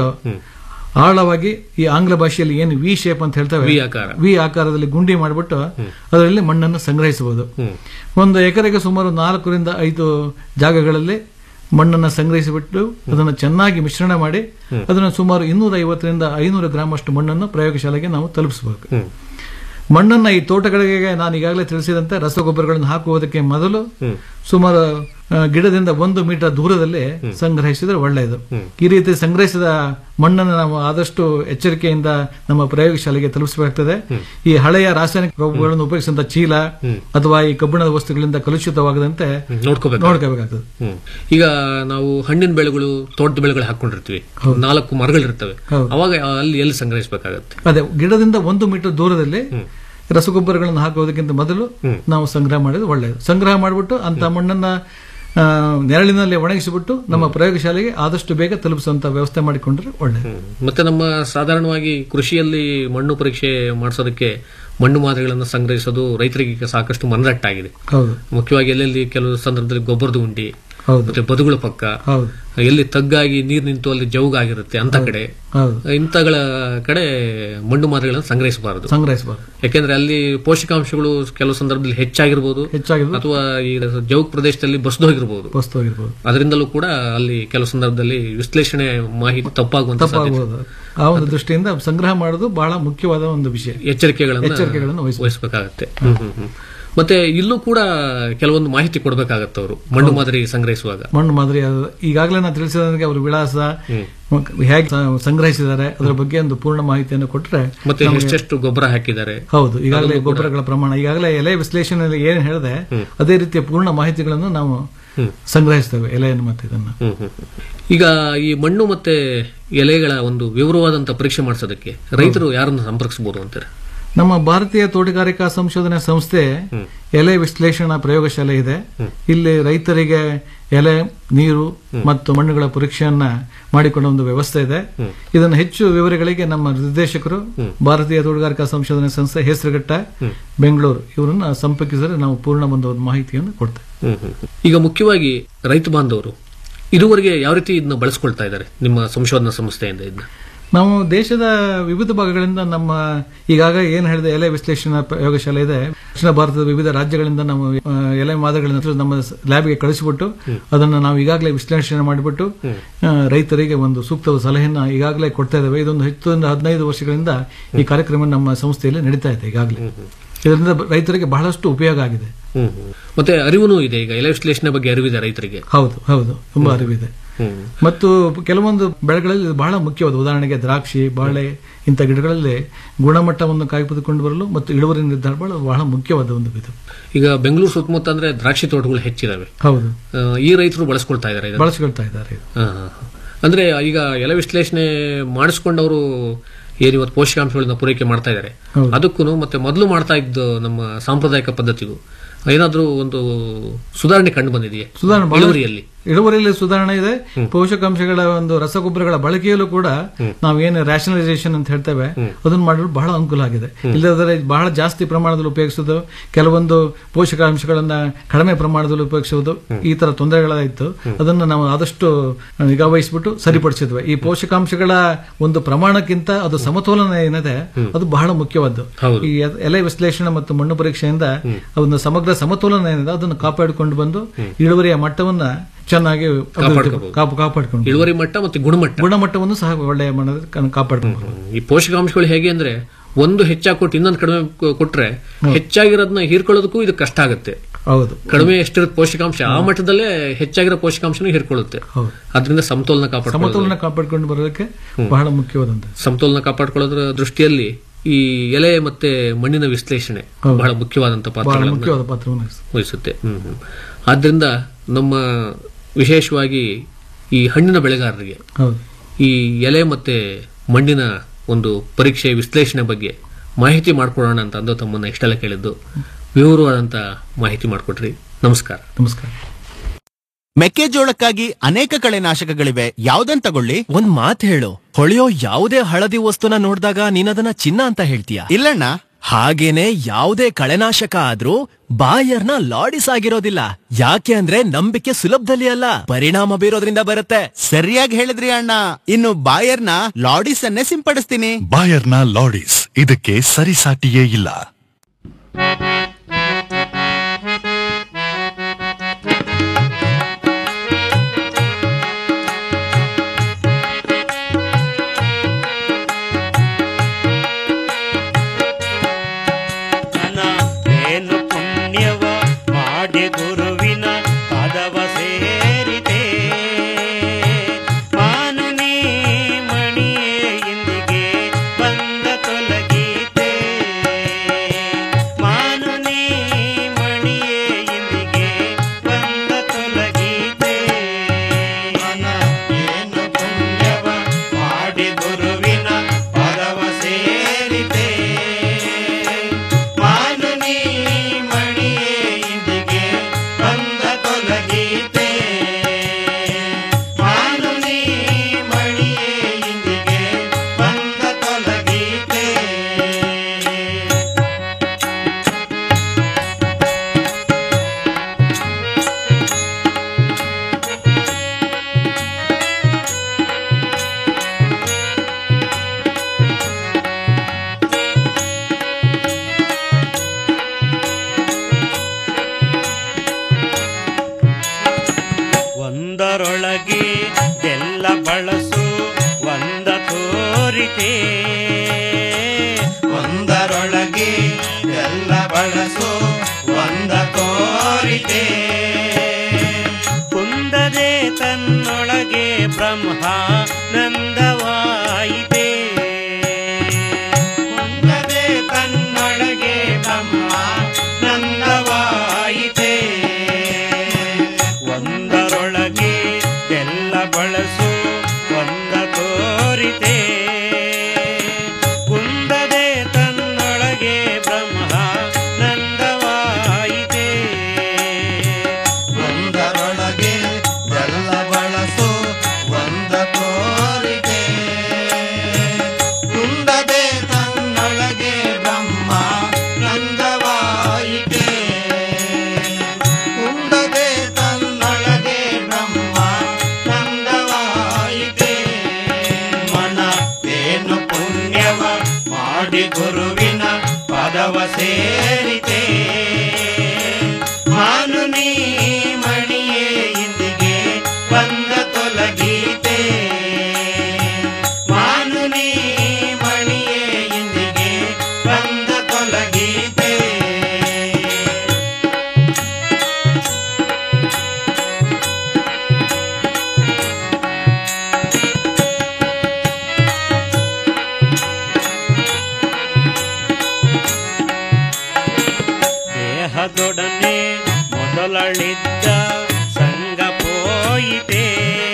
ಆಳವಾಗಿ ಈ ಆಂಗ್ಲ ಭಾಷೆಯಲ್ಲಿ ಏನು ವಿ ಶೇಪ್ ಅಂತ ಹೇಳ್ತೇವೆ ವಿ ಆಕಾರ. ವಿ ಆಕಾರದಲ್ಲಿ ಗುಂಡಿ ಮಾಡಿಬಿಟ್ಟು ಅದರಲ್ಲಿ ಮಣ್ಣನ್ನು ಸಂಗ್ರಹಿಸಬಹುದು ಒಂದು ಎಕರೆಗೆ ಸುಮಾರು ನಾಲ್ಕರಿಂದ ಐದು ಜಾಗಗಳಲ್ಲಿ ಮಣ್ಣನ್ನು ಸಂಗ್ರಹಿಸಿಬಿಟ್ಟು ಅದನ್ನು ಚೆನ್ನಾಗಿ ಮಿಶ್ರಣ ಮಾಡಿ ಅದನ್ನು ಸುಮಾರು ಇನ್ನೂರ ಐವತ್ತರಿಂದ ಐನೂರು ಗ್ರಾಮ್ ಅಷ್ಟು ಮಣ್ಣನ್ನು ಪ್ರಯೋಗಶಾಲೆಗೆ ನಾವು ತಲುಪಿಸಬೇಕು ಮಣ್ಣನ್ನ ಈ ತೋಟಗಳಿಗೆ ನಾನು ಈಗಾಗಲೇ ತಿಳಿಸಿದಂತೆ ರಸಗೊಬ್ಬರಗಳನ್ನು ಹಾಕುವುದಕ್ಕೆ ಮೊದಲು ಸುಮಾರು ಆ, ಗಿಡದಿಂದ ಒಂದು ಮೀಟರ್ ದೂರದಲ್ಲಿ ಸಂಗ್ರಹಿಸಿದ್ರೆ ಒಳ್ಳೆಯದು ಈ ರೀತಿ ಸಂಗ್ರಹಿಸಿದ ಮಣ್ಣನ್ನು ನಾವು ಆದಷ್ಟು ಎಚ್ಚರಿಕೆಯಿಂದ ನಮ್ಮ ಪ್ರಯೋಗಶಾಲೆಗೆ ತಲುಪಿಸಬೇಕಾಗ್ತದೆ ಈ ಹಳೆಯ ರಾಸಾಯನಿಕ ಗೊಬ್ಬರಗಳನ್ನು ಉಪಯೋಗಿಸಿದಂತ ಚೀಲ ಅಥವಾ ಈ ಕಬ್ಬಿಣದ ವಸ್ತುಗಳಿಂದ ಕಲುಷಿತವಾಗದಂತೆ ನೋಡ್ಕೋಬೇಕು ನೋಡ್ಕೋಬೇಕಾಗ್ತದೆ ಹ್ಮ್. ಈಗ ನಾವು ಹಣ್ಣಿನ ಬೆಳೆಗಳು ತೋಟದ ಬೆಳೆಗಳು ಹಾಕೊಂಡಿರ್ತೀವಿ ನಾಲ್ಕು ಮರಗಳಿರ್ತವೆ ಹೌದು. ಅವಾಗ ಅಲ್ಲಿ ಎಲ್ಲಿ ಸಂಗ್ರಹಿಸಬೇಕಾಗತ್ತೆ ಅದೇ ಗಿಡದಿಂದ ಒಂದು ಮೀಟರ್ ದೂರದಲ್ಲಿ ರಸಗೊಬ್ಬರಗಳನ್ನು ಹಾಕುವುದಕ್ಕಿಂತ ಮೊದಲು ನಾವು ಸಂಗ್ರಹ ಮಾಡೋದು ಒಳ್ಳೆಯದು ಸಂಗ್ರಹ ಮಾಡಿಬಿಟ್ಟು ಅಂತ ಮಣ್ಣನ್ನ ಆ, ನೆರಳಿನಲ್ಲಿ ಒಣಗಿಸಿಬಿಟ್ಟು ನಮ್ಮ ಪ್ರಯೋಗಶಾಲೆಗೆ ಆದಷ್ಟು ಬೇಗ ತಲುಪಿಸುವಂತ ವ್ಯವಸ್ಥೆ ಮಾಡಿಕೊಂಡ್ರೆ ಒಳ್ಳೆಯದು ಮತ್ತೆ ನಮ್ಮ ಸಾಧಾರಣವಾಗಿ ಕೃಷಿಯಲ್ಲಿ ಮಣ್ಣು ಪರೀಕ್ಷೆ ಮಾಡಿಸೋದಕ್ಕೆ ಮಣ್ಣು ಮಾದರಿಗಳನ್ನು ಸಂಗ್ರಹಿಸೋದು ರೈತರಿಗೆ ಈಗ ಸಾಕಷ್ಟು ಮನದಟ್ಟಾಗಿದೆ ಹೌದು ಮುಖ್ಯವಾಗಿ ಎಲ್ಲೆಲ್ಲಿ ಕೆಲವು ಸಂದರ್ಭದಲ್ಲಿ ಗೊಬ್ಬರದ ಉಂಡಿ ಹೌದು ಮತ್ತೆ ಬದುಗಳ ಪಕ್ಕ ಹೌದು ಎಲ್ಲಿ ತಗ್ಗಾಗಿ ನೀರು ನಿಂತು ಅಲ್ಲಿ ಜೌಗಾಗಿರುತ್ತೆ ಅಂತ ಕಡೆ ಹೌದು ಇಂಥಗಳ ಕಡೆ ಮಣ್ಣು ಮಾದರಿಗಳನ್ನು ಸಂಗ್ರಹಿಸಬಾರದು ಸಂಗ್ರಹಿಸಬಾರ್ದು ಯಾಕೆಂದ್ರೆ ಅಲ್ಲಿ ಪೋಷಕಾಂಶಗಳು ಕೆಲವು ಸಂದರ್ಭದಲ್ಲಿ ಹೆಚ್ಚಾಗಿರ್ಬೋದು ಹೆಚ್ಚಾಗಿರ್ಬೋದು. ಅಥವಾ ಈ ಜೌಗ್ ಪ್ರದೇಶದಲ್ಲಿ ಬಸ್ದೋಗಿರ್ಬೋದು ವಸ್ತು ಆಗಿರ್ಬೋದು ಅದರಿಂದಲೂ ಕೂಡ ಅಲ್ಲಿ ಕೆಲವು ಸಂದರ್ಭದಲ್ಲಿ ವಿಶ್ಲೇಷಣೆ ಮಾಹಿತಿ ತಪ್ಪಾಗುವಂತ ಸಾಧ್ಯತೆ ತಪ್ಪಾಗಬಹುದು ಆ ಒಂದು ದೃಷ್ಟಿಯಿಂದ ಸಂಗ್ರಹ ಮಾಡೋದು ಬಹಳ ಮುಖ್ಯವಾದ ಒಂದು ವಿಷಯ ಎಚ್ಚರಿಕೆಗಳನ್ನು ಎಚ್ಚರಿಕೆಗಳನ್ನು ವಹಿಸಬೇಕು. ವಹಿಸಬೇಕಾಗತ್ತೆ ಹ್ಮ್, ಹ್ಮ್, ಹ್ಮ್. ಮತ್ತೆ ಇಲ್ಲೂ ಕೂಡ ಕೆಲವೊಂದು ಮಾಹಿತಿ ಕೊಡಬೇಕಾಗತ್ತೆ ಅವರು ಮಣ್ಣು ಮಾದರಿ ಸಂಗ್ರಹಿಸುವಾಗ ಮಣ್ಣು ಮಾದರಿ ಅದು- ಈಗಾಗಲೇ ನಾನು ತಿಳಿಸಿದಂಗೆ ಅವರು ವಿಳಾಸ ಹೇಗೆ ಸ- ಸಂಗ್ರಹಿಸಿದ್ದಾರೆ ಅದರ ಬಗ್ಗೆ ಒಂದು ಪೂರ್ಣ ಮಾಹಿತಿಯನ್ನು ಕೊಟ್ಟರೆ ಮತ್ತೆ ಎಷ್ಟೆಷ್ಟು ಗೊಬ್ಬರ ಹಾಕಿದ್ದಾರೆ ಹೌದು ಈಗಾಗಲೇ ಗೊಬ್ಬರಗಳ ಪ್ರಮಾಣ ಈಗಾಗಲೇ ಎಲೆ ವಿಶ್ಲೇಷಣೆಯಲ್ಲಿ ಏನ್ ಹೇಳಿದೆ ಅದೇ ರೀತಿಯ ಪೂರ್ಣ ಮಾಹಿತಿಗಳನ್ನು ನಾವು ಸಂಗ್ರಹಿಸ್ತೇವೆ ಎಲೆಯನ್ನು ಮತ್ತೆ ಇದನ್ನ ಹ್ಮ್, ಹ್ಮ್, ಹ್ಮ್. ಈಗ ಈ ಮಣ್ಣು ಮತ್ತೆ ಎಲೆಗಳ ಒಂದು ವಿವರವಾದಂತ ಪರೀಕ್ಷೆ ಮಾಡಿಸೋದಕ್ಕೆ ರೈತರು ಯಾರನ್ನು ಸಂಪರ್ಕಿಸಬಹುದು ಅಂತಾರೆ ನಮ್ಮ ಭಾರತೀಯ ತೋಟಗಾರಿಕಾ ಸಂಶೋಧನಾ ಸಂಸ್ಥೆ ಎಲೆ ವಿಶ್ಲೇಷಣಾ ಪ್ರಯೋಗಶಾಲೆ ಇದೆ ಇಲ್ಲಿ ರೈತರಿಗೆ ಎಲೆ ನೀರು ಮತ್ತು ಮಣ್ಣುಗಳ ಪರೀಕ್ಷೆಯನ್ನ ಮಾಡಿಕೊಂಡ ಒಂದು ವ್ಯವಸ್ಥೆ ಇದೆ ಇದನ್ನು ಹೆಚ್ಚು ವಿವರಗಳಿಗೆ ನಮ್ಮ ನಿರ್ದೇಶಕರು ಭಾರತೀಯ ತೋಟಗಾರಿಕಾ ಸಂಶೋಧನಾ ಸಂಸ್ಥೆ ಹೆಸರುಘಟ್ಟ ಬೆಂಗಳೂರು ಇವರನ್ನ ಸಂಪರ್ಕಿಸಿದರೆ ನಾವು ಪೂರ್ಣ ಒಂದು ಮಾಹಿತಿಯನ್ನು ಕೊಡ್ತೇವೆ ಹ್ಮ್, ಹ್ಮ್, ಹ್ಮ್. ಈಗ ಮುಖ್ಯವಾಗಿ ರೈತ ಬಾಂಧವರು ಇದುವರೆಗೆ ಯಾವ ರೀತಿ ಇದನ್ನ ಬಳಸ್ಕೊಳ್ತಾ ಇದ್ದಾರೆ ನಿಮ್ಮ ಸಂಶೋಧನಾ ಸಂಸ್ಥೆಯಿಂದ ಇದನ್ನ ನಾವು ದೇಶದ ವಿವಿಧ ಭಾಗಗಳಿಂದ ನಮ್ಮ ಈಗಾಗ ಏನ್ ಹೇಳಿದೆ ಎಲೆ ವಿಶ್ಲೇಷಣಾ ಪ್ರಯೋಗಶಾಲೆ ಇದೆ ದಕ್ಷಿಣ ಭಾರತದ ವಿವಿಧ ರಾಜ್ಯಗಳಿಂದ ನಾವು ಆ, ಎಲೆ ಮಾದರಿಗಳನ್ನು ನಮ್ಮ ಲ್ಯಾಬ್ಗೆ ಕಳಿಸಿಬಿಟ್ಟು ಅದನ್ನು ನಾವು ಈಗಾಗಲೇ ವಿಶ್ಲೇಷಣೆ ಮಾಡಿಬಿಟ್ಟು ಆ, ರೈತರಿಗೆ ಒಂದು ಸೂಕ್ತ ಸಲಹೆಯನ್ನು ಈಗಾಗಲೇ ಕೊಡ್ತಾ ಇದ್ದೇವೆ ಇದೊಂದು ಹತ್ತರಿಂದ ಹದಿನೈದು ವರ್ಷಗಳಿಂದ ಈ ಕಾರ್ಯಕ್ರಮ ನಮ್ಮ ಸಂಸ್ಥೆಯಲ್ಲಿ ನಡೀತಾ ಇದೆ ಈಗಾಗಲೇ ಇದರಿಂದ ರೈತರಿಗೆ ಬಹಳಷ್ಟು ಉಪಯೋಗ ಆಗಿದೆ ಹ್ಮ್, ಹ್ಮ್. ಮತ್ತೆ ಅರಿವು ಇದೆ ಈಗ ಎಲೆ ವಿಶ್ಲೇಷಣೆ ಬಗ್ಗೆ ಅರಿವಿದೆ ರೈತರಿಗೆ ಹೌದು ಹೌದು ತುಂಬಾ ಅರಿವಿದೆ ಮತ್ತು ಕೆಲವೊಂದು ಬೆಳೆಗಳಲ್ಲಿ ಇದು ಬಹಳ ಮುಖ್ಯವಾದ ಉದಾಹರಣೆಗೆ ದ್ರಾಕ್ಷಿ ಬಾಳೆ ಇಂಥ ಗಿಡಗಳಲ್ಲಿ ಗುಣಮಟ್ಟವನ್ನು ಕಾಯ್ದುಕೊಂಡು ಬರಲು ಮತ್ತು ಇಳುವರಿ ನಿರ್ಧಾರ ಬಹಳ ಬಹಳ ಮುಖ್ಯವಾದ ಒಂದು ಇದು ಈಗ ಬೆಂಗಳೂರು ಸುತ್ತಮುತ್ತ ಅಂದ್ರೆ ದ್ರಾಕ್ಷಿ ತೋಟಗಳು ಹೆಚ್ಚಿದಾವೆ ಹೌದು ಆ, ಈ ರೈತರು ಬಳಸ್ಕೊಳ್ತಾ ಇದ್ದಾರೆ ಇದನ್ನ? ಬಳಸಿಕೊಳ್ತಾ ಇದ್ದಾರೆ ಹಾ, ಹಾ, ಹಾ. ಅಂದ್ರೆ ಈಗ ಎಲೆ ವಿಶ್ಲೇಷಣೆ ಮಾಡಿಸ್ಕೊಂಡವರು ಏನು ಇವತ್ತು ಪೋಷಕಾಂಶಗಳನ್ನ ಪೂರೈಕೆ ಮಾಡ್ತಾ ಇದ್ದಾರೆ ಹೌದು. ಅದಕ್ಕೂ ಮತ್ತೆ ಮೊದಲು ಮಾಡ್ತಾ ಇದ್ದು ನಮ್ಮ ಸಾಂಪ್ರದಾಯಿಕ ಪದ್ಧತಿಗೂ ಏನಾದ್ರೂ ಒಂದು ಸುಧಾರಣೆ ಕಂಡು ಬಂದಿದೆಯೇ ಸುಧಾರಣೆ ಬಹಳ- ಇಳುವರಿಯಲ್ಲಿ ಇಳುವರಿಯಲ್ಲಿ ಸುಧಾರಣೆ ಇದೆ ಪೋಷಕಾಂಶಗಳ ಒಂದು ರಸಗೊಬ್ಬರಗಳ ಬಳಕೆಯಲ್ಲೂ ಕೂಡ ನಾವೇನು ರ್ಯಾಷನಲೈಸೇಷನ್ ಅಂತ ಹೇಳ್ತೇವೆ ಅದನ್ನ ಮಾಡಲು ಬಹಳ ಅನುಕೂಲ ಆಗಿದೆ ಇಲ್ಲದ್ರೆ ಬಹಳ ಜಾಸ್ತಿ ಪ್ರಮಾಣದಲ್ಲಿ ಉಪಯೋಗಿಸುವುದು ಕೆಲವೊಂದು ಪೋಷಕಾಂಶಗಳನ್ನ ಕಡಿಮೆ ಪ್ರಮಾಣದಲ್ಲಿ ಉಪಯೋಗಿಸುವುದು ಈ ತರ ತೊಂದರೆಗಳಾಯಿತು ಅದನ್ನು ನಾವು ಆದಷ್ಟು ನಿಗಾ ವಹಿಸ್ಬಿಟ್ಟು ಸರಿಪಡಿಸಿದ್ವಿ ಈ ಪೋಷಕಾಂಶಗಳ ಒಂದು ಪ್ರಮಾಣಕ್ಕಿಂತ ಅದು ಸಮತೋಲನ ಏನಿದೆ ಅದು ಬಹಳ ಮುಖ್ಯವಾದ್ದು ಈ ಎ- ಎಲೆ ವಿಶ್ಲೇಷಣೆ ಮತ್ತು ಮಣ್ಣು ಪರೀಕ್ಷೆಯಿಂದ ಒಂದು ಸಮಗ್ರ ಸಮತೋಲನ ಏನಿದೆ ಅದನ್ನು ಕಾಪಾಡಿಕೊಂಡು ಬಂದು ಇಳುವರಿಯ ಮಟ್ಟವನ್ನ ಚೆನ್ನಾಗಿ ಅಭಿವೃದ್ಧಿ- ಕಾಪಾಡ್ಕೋಬಹುದು. ಕಾಪು- ಕಾಪಾಡ್ಕೊಂಡು ಇಳುವರಿ ಮಟ್ಟ ಮತ್ತೆ ಗುಣಮಟ್ಟ ಗುಣಮಟ್ಟವನ್ನು ಸಹ ಒಳ್ಳೆಯ ಮಟ್ಟದಲ್ಲಿ ಕಾಪಾಡ್ಕೊಂಡು ಈ ಪೋಷಕಾಂಶಗಳು ಹೇಗೆ ಅಂದ್ರೆ ಒಂದು ಹೆಚ್ಚಾಗಿ ಕೊಟ್ಟು ಇನ್ನೊಂದು ಕಡಿಮೆ ಕೊ- ಕೊಟ್ರೆ ಹೆಚ್ಚಾಗಿರೋದನ್ನ ಹೀರ್ಕೊಳ್ಳೋದಕ್ಕೂ ಇದು ಕಷ್ಟ ಆಗುತ್ತೆ ಹೌದು ಕಡಿಮೆ ಎಷ್ಟಿರುತ್ತೆ ಪೋಷಕಾಂಶ ಆ ಮಟ್ಟದಲ್ಲೇ ಹೆಚ್ಚಾಗಿರೋ ಪೋಷಕಾಂಶನೂ ಹೀರ್ಕೊಳ್ಳುತ್ತೆ ಹೌದು. ಅದರಿಂದ ಸಮತೋಲನ ಕಾಪಾಡ್ಕೊಳ್ಳೋದು ಸಮತೋಲನ ಕಾಪಾಡ್ಕೊಂಡು ಬರೋದಕ್ಕೆ ಬಹಳ ಮುಖ್ಯವಾದಂತ ಸಮತೋಲನ ಕಾಪಾಡ್ಕೊಳ್ಳೋದ್ರ ದೃಷ್ಟಿಯಲ್ಲಿ ಈ ಎಲೆ ಮತ್ತೆ ಮಣ್ಣಿನ ವಿಶ್ಲೇಷಣೆ ಹೌದು. ಬಹಳ ಮುಖ್ಯವಾದಂತ ಬಹಳ ಪಾತ್ರಗಳನ್ನು ಮುಖ್ಯವಾದ ಪಾತ್ರವನ್ನು ವಹಿಸ್ತದೆ. ವಹಿಸುತ್ತೆ ಹ್ಮ್ ಹ್ಮ್. ಆದ್ರಿಂದ ನಮ್ಮ ವಿಶೇಷವಾಗಿ ಈ ಹಣ್ಣಿನ ಬೆಳೆಗಾರರಿಗೆ ಹೌದು ಈ ಎಲೆ ಮತ್ತೆ ಮಣ್ಣಿನ ಒಂದು ಪರೀಕ್ಷೆ ವಿಶ್ಲೇಷಣೆ ಬಗ್ಗೆ ಮಾಹಿತಿ ಮಾಡ್ಕೊಡೋಣ ಅಂತ ಅಂದು ತಮ್ಮನ್ನ ಇಷ್ಟೆಲ್ಲ ಕೇಳಿದ್ದು ವಿವರವಾದಂತ ಮಾಹಿತಿ ಮಾಡಿಕೊಟ್ರಿ ನಮಸ್ಕಾರ ನಮಸ್ಕಾರ ಮೆಕ್ಕೆಜೋಳಕ್ಕಾಗಿ ಅನೇಕ ಕಳೆನಾಶಕಗಳಿವೆ ಯಾವ್ದನ್ ತಗೊಳ್ಳಿ ಒಂದ್ ಮಾತ್ ಹೇಳು ಹೊಳೆಯೋ ಯಾವುದೇ ಹಳದಿ ವಸ್ತುನ ನೋಡಿದಾಗ ನೀನದನ್ನ ಚಿನ್ನ ಅಂತ ಹೇಳ್ತೀಯ ಇಲ್ಲಣ್ಣ ಹಾಗೇನೆ ಯಾವುದೇ ಕಳೆನಾಶಕ ಆದ್ರೂ ಬಾಯರ್ನ ಲಾಡಿಸ್ ಆಗಿರೋದಿಲ್ಲ ಯಾಕೆ ಅಂದ್ರೆ ನಂಬಿಕೆ ಸುಲಭದಲ್ಲಿ ಅಲ್ಲ ಪರಿಣಾಮ ಬೀರೋದ್ರಿಂದ ಬರುತ್ತೆ ಸರಿಯಾಗಿ ಹೇಳಿದ್ರಿ ಅಣ್ಣ ಇನ್ನು ಬಾಯರ್ನ ಲಾಡಿಸ್ ಅನ್ನೇ ಸಿಂಪಡಿಸ್ತೀನಿ ಬಾಯರ್ನ ಲಾಡಿಸ್ ಇದಕ್ಕೆ ಸರಿಸಾಟಿಯೇ ಇಲ್ಲ ಏನು ಪುಣ್ಯವ ಮಾಡಿ ಗುರುವಿನ ಪದವ ಸೇರಿದೆ ಮಾನುನಿ ಮಣಿಯೇ ಇಂದಿಗೆ ಬಂದ ತೊಲಗೀತೆ ಮಾನುನಿ ಮಣಿಯೇ ಇಂದಿಗೆ ಬಂದ ತೊಲಗೀತೆ ಮನ ಏನು ಪುಣ್ಯವ ಮಾಡಿ ಗುರುವಿನ ಪದವ ಸೇರಿದೆ ಮಾನುನಿ ಮಣಿಯೇ ಇಂದಿಗೆ ಬಂದ ತೊಲಗೀತೆ ಮಾನುನಿ ಮಣಿಯೇ ಇಂದಿಗೆ ಬಂದ ತೊಲಗೀತೆ ಒಂದರೊಳಗೆ ಎಲ್ಲ ಬಳಸು ಒಂದ ತೋರಿತೆ ಒಂದರೊಳಗೆ ಎಲ್ಲ ಬಳಸು ಒಂದ ತೋರಿತೆ ಕುಂದದೆ ತನ್ನೊಳಗೆ ಬ್ರಹ್ಮಾನಂದವಾಯಿತೆ ಕುಂದದೆ ತನ್ನೊಳಗೆ ಬ್ರಹ್ಮಾನಂದವಾಯಿತೆ ಒಂದರೊಳಗೆ ಎಲ್ಲ ಬಳಸು ಒಂದ ತೋರಿತೆ ಕುಂದದೆ ತನ್ನೊಳಗೆ ಬ್ರಹ್ಮ ನಂದವಾಯಿತೆ ಒಂದರೊಳಗೆ ಎಲ್ಲ ಬಳಸು ಒಂದ ತೋರಿತೆ ಕುಂದದೆ ತನ್ನೊಳಗೆ ಬ್ರಹ್ಮ ನಂದವಾಯಿತೆ ಕುಂದದೆ ತನ್ನೊಳಗೆ ಬ್ರಹ್ಮ ನಂದವಾಯಿತೆ ಮನ ಏನು ಪುಣ್ಯವ ಮಾಡಿ ಗುರುವಿನ ಪದವ ಸೇರಿತೆ ಮಾನುನಿ ಮಣಿಯೇ ಇಂದಿಗೆ ಬಂದ ತೊಲಗೀತೆ ಮಾನುನಿ ಮಣಿಯೇ ಇಂದಿಗೆ ಬಂದ ತೊಲಗೀತೆ ದೇಹದೊಡನೆ ಮೊದಲಳಿದ್ದ ಸಂಗ ಪೋಯಿತೆ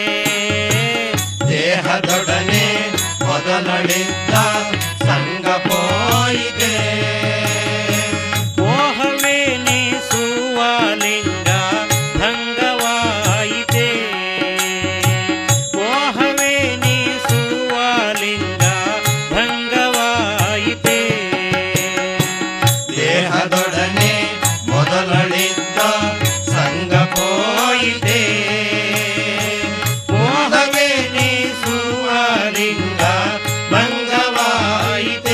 ದೇಹದೊಡನೆ ಮೊದಲಳಿದ್ದ ಸಂಗ ಪೋಯಿತೆ ಮೋಹವೇನಿಸುವ ಲಿಂಗ ಭಂಗವಾಯಿತೆ ಮೋಹವೇನಿಸುವ ಲಿಂಗ ಭಂಗವಾಯಿತೆ ದೇಹದೊಡನೆ ಮೊದಲಳಿದ್ದ ಸಂಗ ಪೋಯಿತೆ ಮೋಹವೇನಿಸುವ ಲಿಂಗ ಭಂಗವಾಯಿತೆ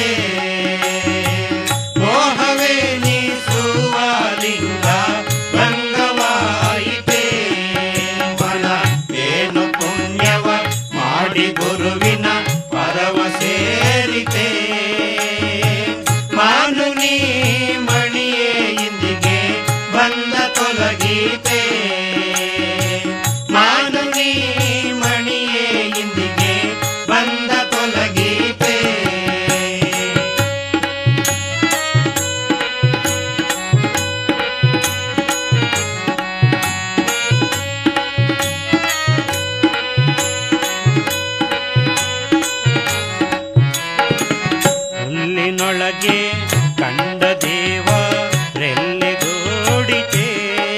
ಮೋಹವೇನಿಸುವ ಲಿಂಗ ಭಂಗವಾಯಿತೆ ಮನ ಏನು ಪುಣ್ಯವ ಮಾಡಿ ಗುರುವಿನ ಪರವ ಸೇರಿತೆ ಮಾನುನಿ ಮಣಿಯೇ ಇಂದಿಗೆ ಬಂದ ತೊಲಗೀತೆ ಮಾನುನಿ ಮಣಿಯೇ ಇಂದಿಗೆ ಬಂದ ತೊಲಗೀತೆ ಕಲ್ಲಿನೊಳಗೆ ಕಂಡ ದೇವ ರೆಲ್ಲೆಗೂಡಿತೆ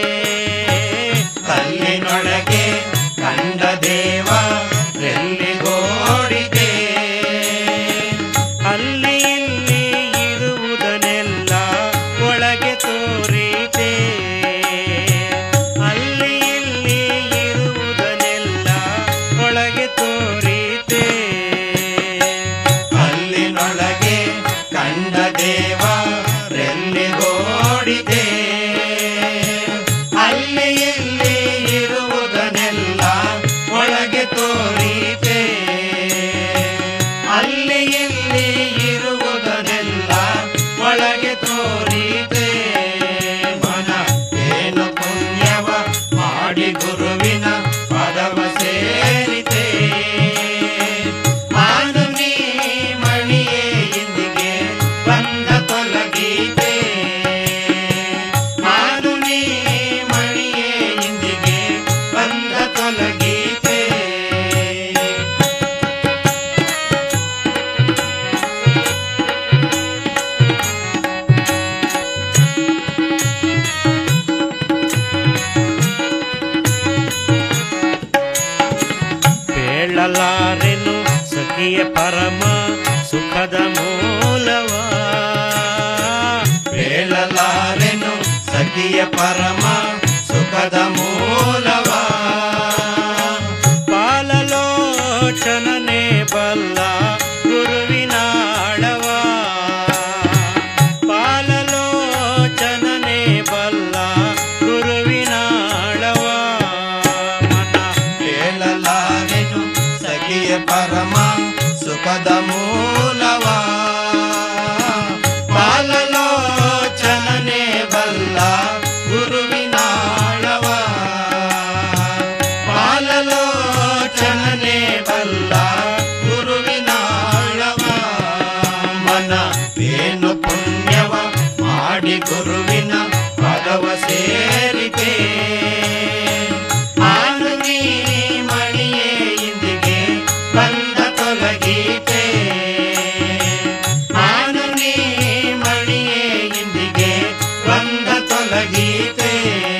ಕಲ್ಲಿನೊಳಗೆ ಕಂಡ ದೇವ ರೆಲ್ಲೆಗೋಡಿತೆ ಅಲ್ಲಿ ಇಲ್ಲಿ ಇರುವುದನ್ನೆಲ್ಲ ಒಳಗೆ ತೋರಿತೆ ಅಲ್ಲಿ ಇಲ್ಲಿ ಇರುವುದನ್ನೆಲ್ಲ ಒಳಗೆ ತೋರಿತೆ ಅಲ್ಲಿನೊಳಗೆ ಕಂಡ ದೇವ ರೆಲ್ಲಿಗೋಡಿದೆ ಅಲ್ಲಿ ಇಲ್ಲಿ ಇರುವುದನ್ನೆಲ್ಲ ಒಳಗೆ ತೋರಿತೆ ಅಲ್ಲಿ ಇಲ್ಲಿ ಇರುವುದನ್ನೆಲ್ಲ ಒಳಗೆ ತೋರಿತೆ ಮನ ಏನು ಪುಣ್ಯವ ಮಾಡಿ ಗುರುವಿನ ಪದವ ಸೇರಿತೆ ಮಾನುನಿ ಮಣಿಯೇ ಇಂದಿಗೆ ಬಂದ ತೊಲಗೀತೆ ಮಾನುನಿ ಮಣಿಯೇ ಇಂದಿಗೆ ಬಂದ ತೊಲಗೀತೆ ಬೇಳಲಾರೆನು ಸಖಿಯ ಪರಮ ಸುಖದ ಮೂಲವ ಬೇಳಲಾರೆನು ಸಖಿಯ ಪರಮ ಸುಖದ ಮೂಲವ ಪಾಲಲೋಚನನೆ ಬಲ್ಲ ಗುರುವಿನಾಳವ ಪಾಲಲೋಚನನೆ ಬಲ್ಲ ಗುರುವಿನಾಳವ ಮನ ಕೇಳಲಾರೆನು ಸಖಿಯ ಪರಮ ಸುಖದ ಮೂಲವ ಪಾಲಲೋಚನನೆ ಬಲ್ಲ ಗುರುವಿನಾಳವ ಪಾಲಲೋಚನನೆ ಬಲ್ಲ ಗುರುವಿನಾಳವ ಮನ ಏನು ಪುಣ್ಯವ ಮಾಡಿ ಗುರುವಿನ ಪದವ ಸೇರಿತೆ ಮಾನುನಿ ಮಣಿಯೇ ಇಂದಿಗೆ ಬಂದ ತೊಲಗೀತೆ ಮಾನುನಿ ಮಣಿಯೇ ಇಂದಿಗೆ ಬಂದ ತೊಲಗೀತೆ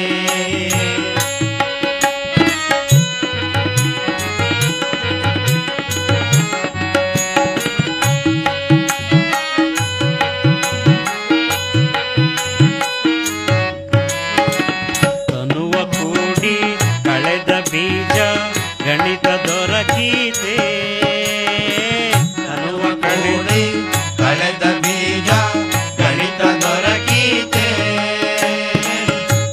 ತನುವ ಕೂಡಿ ಕಳೆದ ಬೀಜ ಗಣಿತ ದೊರಕೀತೆ ತನುವ ಕೂಡಿ ಕಳೆದ ಬೀಜ ಗಣಿತ ದೊರಕೀತೆ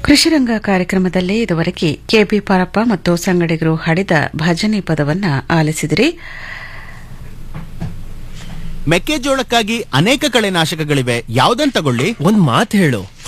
ಕೃಷಿರಂಗ ಕಾರ್ಯಕ್ರಮದಲ್ಲಿ ಇದುವರೆಗೆ ಕೆಬಿ ಪಾರಪ್ಪ ಮತ್ತು ಸಂಗಡಿಗರು ಹಾಡಿದ ಭಜನೆ ಪದವನ್ನ ಆಲಿಸಿದಿರಿ ಮೆಕ್ಕೆಜೋಳಕ್ಕಾಗಿ ಅನೇಕ ಕಳೆನಾಶಕಗಳಿವೆ ಯಾವ್ದನ್ ತಗೊಳ್ಳಿ ಒಂದ್ ಮಾತ್ ಹೇಳು